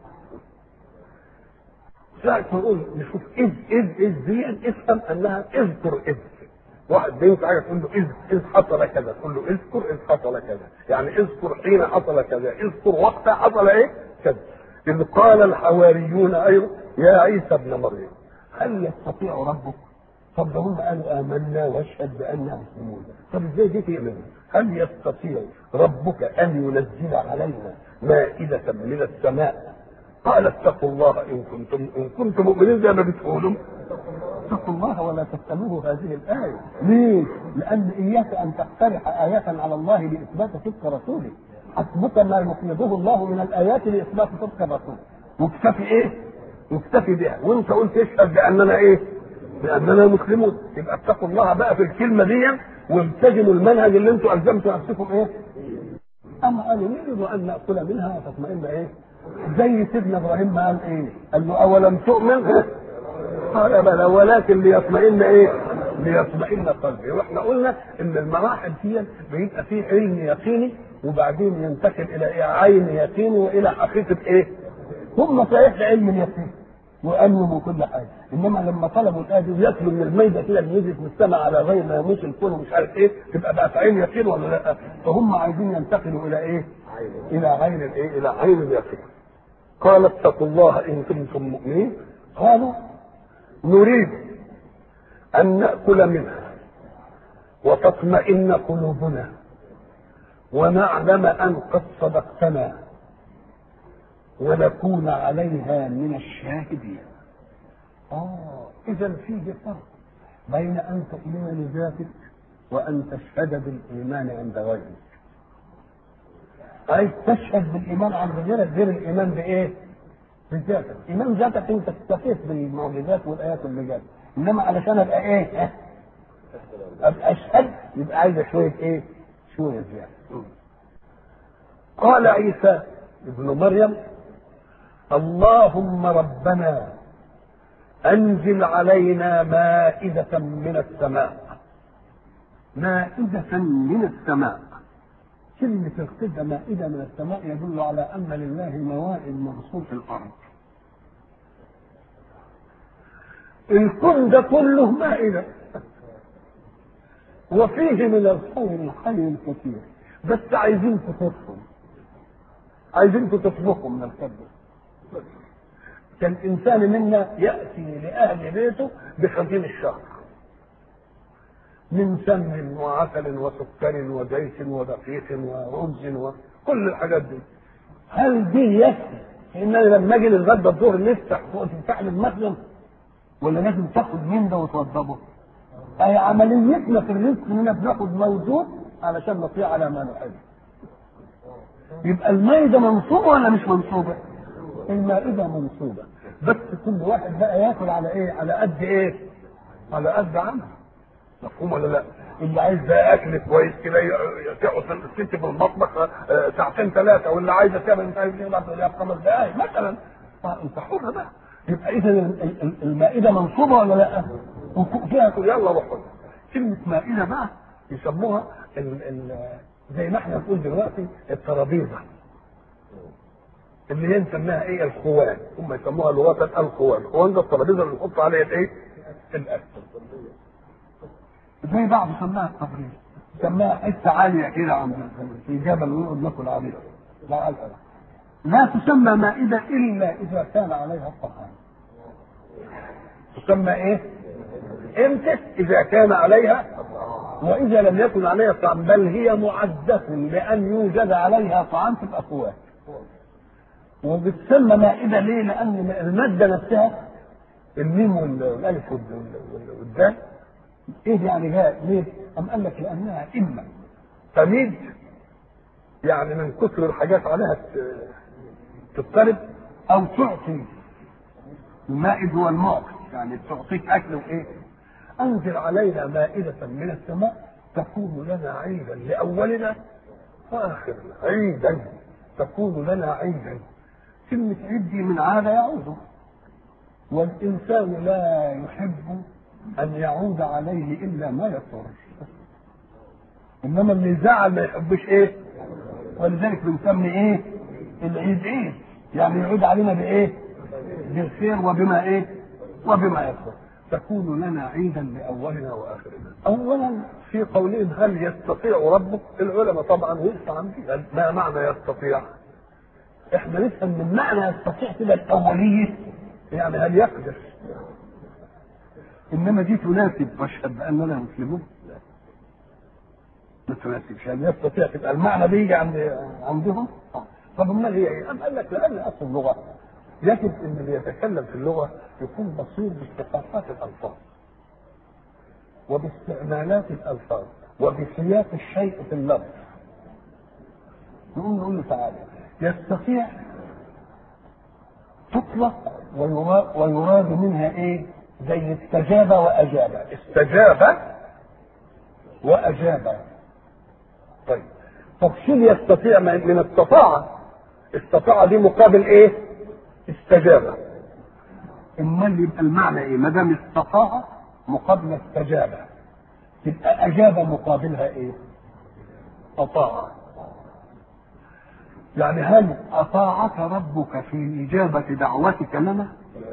ساعة ما نقول نشوف اذ اذ اذ دي افهم انها اذكر اذ واحد بينك حاجه تقول له اذ اذ حصل كذا تقول له اذكر اذ حصل كذا يعني اذكر حين حصل كذا اذكر وقت حصل ايه كذا اذ قال الحواريون ايضا يا عيسى ابن مريم هل يستطيع ربك طب ده هم قالوا امنا واشهد باننا مسلمون طب ازاي دي تؤمن هل يستطيع ربك ان ينزل علينا مائده من السماء قال اتقوا الله ان كنتم ان كنتم مؤمنين زي ما بتقولوا اتقوا الله ولا تسألوه هذه الآية ليه؟ لأن إياك أن تقترح آية على الله لإثبات صدق رسوله حسبك ما يفرضه الله من الآيات لإثبات صدق الرسول واكتفي إيه؟ واكتفي بها وأنت قلت اشهد بأننا إيه؟ بأننا مسلمون يبقى اتقوا الله بقى في الكلمة دي والتزموا المنهج اللي أنتم ألزمتوا نفسكم إيه؟ أما قالوا نريد أن نأكل منها وتطمئن إيه؟ زي سيدنا إبراهيم ما قال إيه؟ قال له أولم تؤمن؟ قال بلى ولكن ليطمئن ايه؟ ليطمئن قلبي واحنا قلنا ان المراحل دي بيبقى فيه علم يقيني وبعدين ينتقل الى إيه؟ عين يقيني والى حقيقه ايه؟ هم صحيح علم اليقين وامنوا كل حاجه انما لما طلبوا الايه دي ياكلوا من الميده كده اللي نزلت من السماء على غير ما يموت الكون ومش عارف ايه تبقى بقت عين يقين ولا لا؟ فهم عايزين ينتقلوا الى ايه؟ الى عين الايه؟ الى عين اليقين. قال اتقوا الله ان كنتم مؤمنين قالوا نريد أن نأكل منها وتطمئن قلوبنا ونعلم أن قد صدقتنا ونكون عليها من الشاهدين آه إذا فيه فرق بين أن تؤمن لذاتك وأن تشهد بالإيمان عند غيرك عايز تشهد بالإيمان عند غيرك غير الإيمان بإيه؟ بذاتك ايمان ذاتك انت تستفيد بالمعجزات والايات اللي جت انما علشان ابقى ايه ابقى اشهد يبقى عايز شويه ايه شويه زياده قال عيسى ابن مريم اللهم ربنا انزل علينا مائدة من السماء مائدة من السماء كلمة القدة مائدة من السماء يدل على أن لله موائد مبسوط في الأرض. الكون ده كله مائدة. وفيه من الخير الحي الكثير. بس عايزين تطبخوا. عايزين تطبخوا من القدة. كان إنسان منا يأتي لأهل بيته بخزين الشهر. من سمن وعسل وسكر وديس ودقيق ورز وكل الحاجات دي هل دي يكفي ان انا لما اجي للغدا الظهر نفتح فوق تفتح لي المخزن ولا لازم تاخد من ده وتوضبه؟ اي عمليتنا في الرزق اننا بناخد موجود علشان نطيع على ما نحب. يبقى المائده منصوبه ولا مش منصوبه؟ المائده منصوبه بس كل واحد بقى ياكل على ايه؟ على قد ايه؟ على قد عمله. مفهوم ولا لا؟ اللي عايز بقى اكل كويس كده تقعد الست في المطبخ ساعتين ثلاثه واللي عايزه تعمل مش عارف ايه بعد خمس دقائق مثلا انت حر بقى يبقى اذا المائده منصوبه ولا لا؟ فيها يلا روح كلمه مائده بقى يسموها ال ال زي ما احنا بنقول دلوقتي الترابيزه اللي هي نسميها ايه الخوان هم يسموها لغه الخوان الخوان ده الترابيزه اللي نحط عليها الايه؟ الاكل زي بعض سماها التبريد سماها حته عاليه كده عند في جبل ونقعد ناكل عليها لا لا تسمى مائده الا اذا كان عليها الطعام تسمى ايه؟ امتى؟ اذا كان عليها واذا لم يكن عليها طعام بل هي معدة لان يوجد عليها طعام تبقى قوات وبتسمى مائده ليه؟ لان الماده نفسها الميم والالف والدال ايه يعني جاء ليه؟ أم قال لك لأنها إما تميد يعني من كثر الحاجات عليها تضطرب أو تعطي المائد هو المعطي يعني تعطيك أكل وإيه؟ أنزل علينا مائدة من السماء تكون لنا عيدا لأولنا وآخرنا عيدا تكون لنا عيدا كلمة عيد دي من عادة يعود والإنسان لا يحب أن يعود عليه إلا ما يضر إنما اللي يزعل ما يحبش إيه ولذلك بنسمي إيه العيد عيد يعني يعود علينا بإيه بالخير وبما إيه وبما يضر تكون لنا عيدا لأولنا وآخرنا أولا في قولهم هل يستطيع ربك العلماء طبعا وقف عن دي ما معنى يستطيع احنا نفهم من معنى يستطيع كده الأولية يعني هل يقدر انما دي تناسب واشهد باننا مسلمون ما تناسبش هل يستطيع تبقى المعنى بيجي عند عندهم طب امال هي ايه؟ أم قال لك لان اصل اللغه يجب ان اللي يتكلم في اللغه يكون بصير باستقاقات الالفاظ وباستعمالات الالفاظ وبسياق الشيء في اللفظ نقول نقول له تعالى يستطيع تطلق ويراد, ويراد منها ايه زي استجاب واجاب استجاب واجاب طيب تفصيل يستطيع من استطاع استطاع دي مقابل ايه استجاب امال يبقى المعنى ايه ما دام استطاع مقابل استجاب تبقى اجاب مقابلها ايه اطاع يعني هل اطاعك ربك في اجابه دعوتك لنا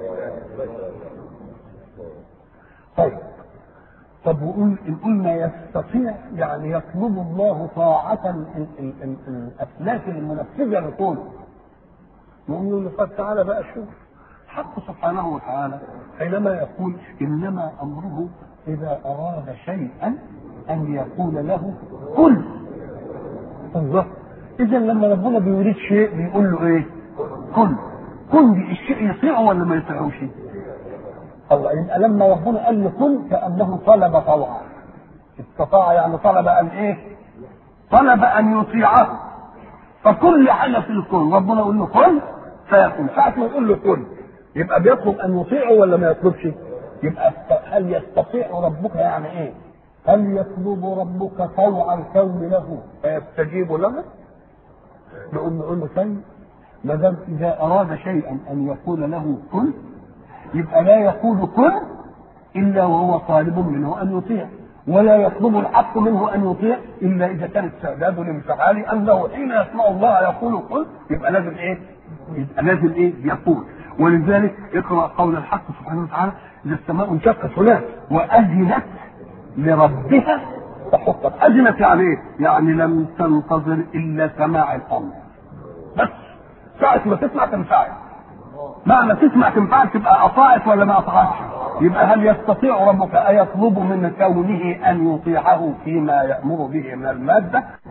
طيب طب وقول ان قلنا يستطيع يعني يطلب الله طاعة ال- ال- ال- الافلاك المنفذة لقوله نقول له طب تعالى بقى شوف حق سبحانه وتعالى حينما يقول انما امره اذا اراد شيئا ان يقول له كن الله اذا لما ربنا بيريد شيء بيقول له ايه كن كن دي الشيء يطيعه ولا ما يطيعوش الله يبقى لما ربنا قال له كن كانه طلب طوعا استطاع يعني طلب ان ايه طلب ان يطيعه فكل حاجه في الكون ربنا يقول له كن فيكون ساعه ما يقول له كن يبقى بيطلب ان يطيعه ولا ما يطلبش يبقى است- هل يستطيع ربك يعني ايه هل يطلب ربك طوع الكون له فيستجيب له نقول نقول له طيب ما دام اذا اراد شيئا ان يقول له كن يبقى لا يقول كن الا وهو طالب منه ان يطيع ولا يطلب الحق منه ان يطيع الا اذا كان استعداده لانفعال انه حين يسمع الله يقول كن يبقى لازم ايه؟ يبقى لازم ايه؟ يقول ولذلك اقرا قول الحق سبحانه وتعالى اذا السماء انشقت هناك واذنت لربها فحقت اذنت يعني ايه؟ يعني لم تنتظر الا سماع الامر بس ساعة ما تسمع تنفعل معنى تسمع تنفعل تبقى اطاعت ولا ما اطاعتش يبقى هل يستطيع ربك ان يطلب من كونه ان يطيعه فيما يامر به من الماده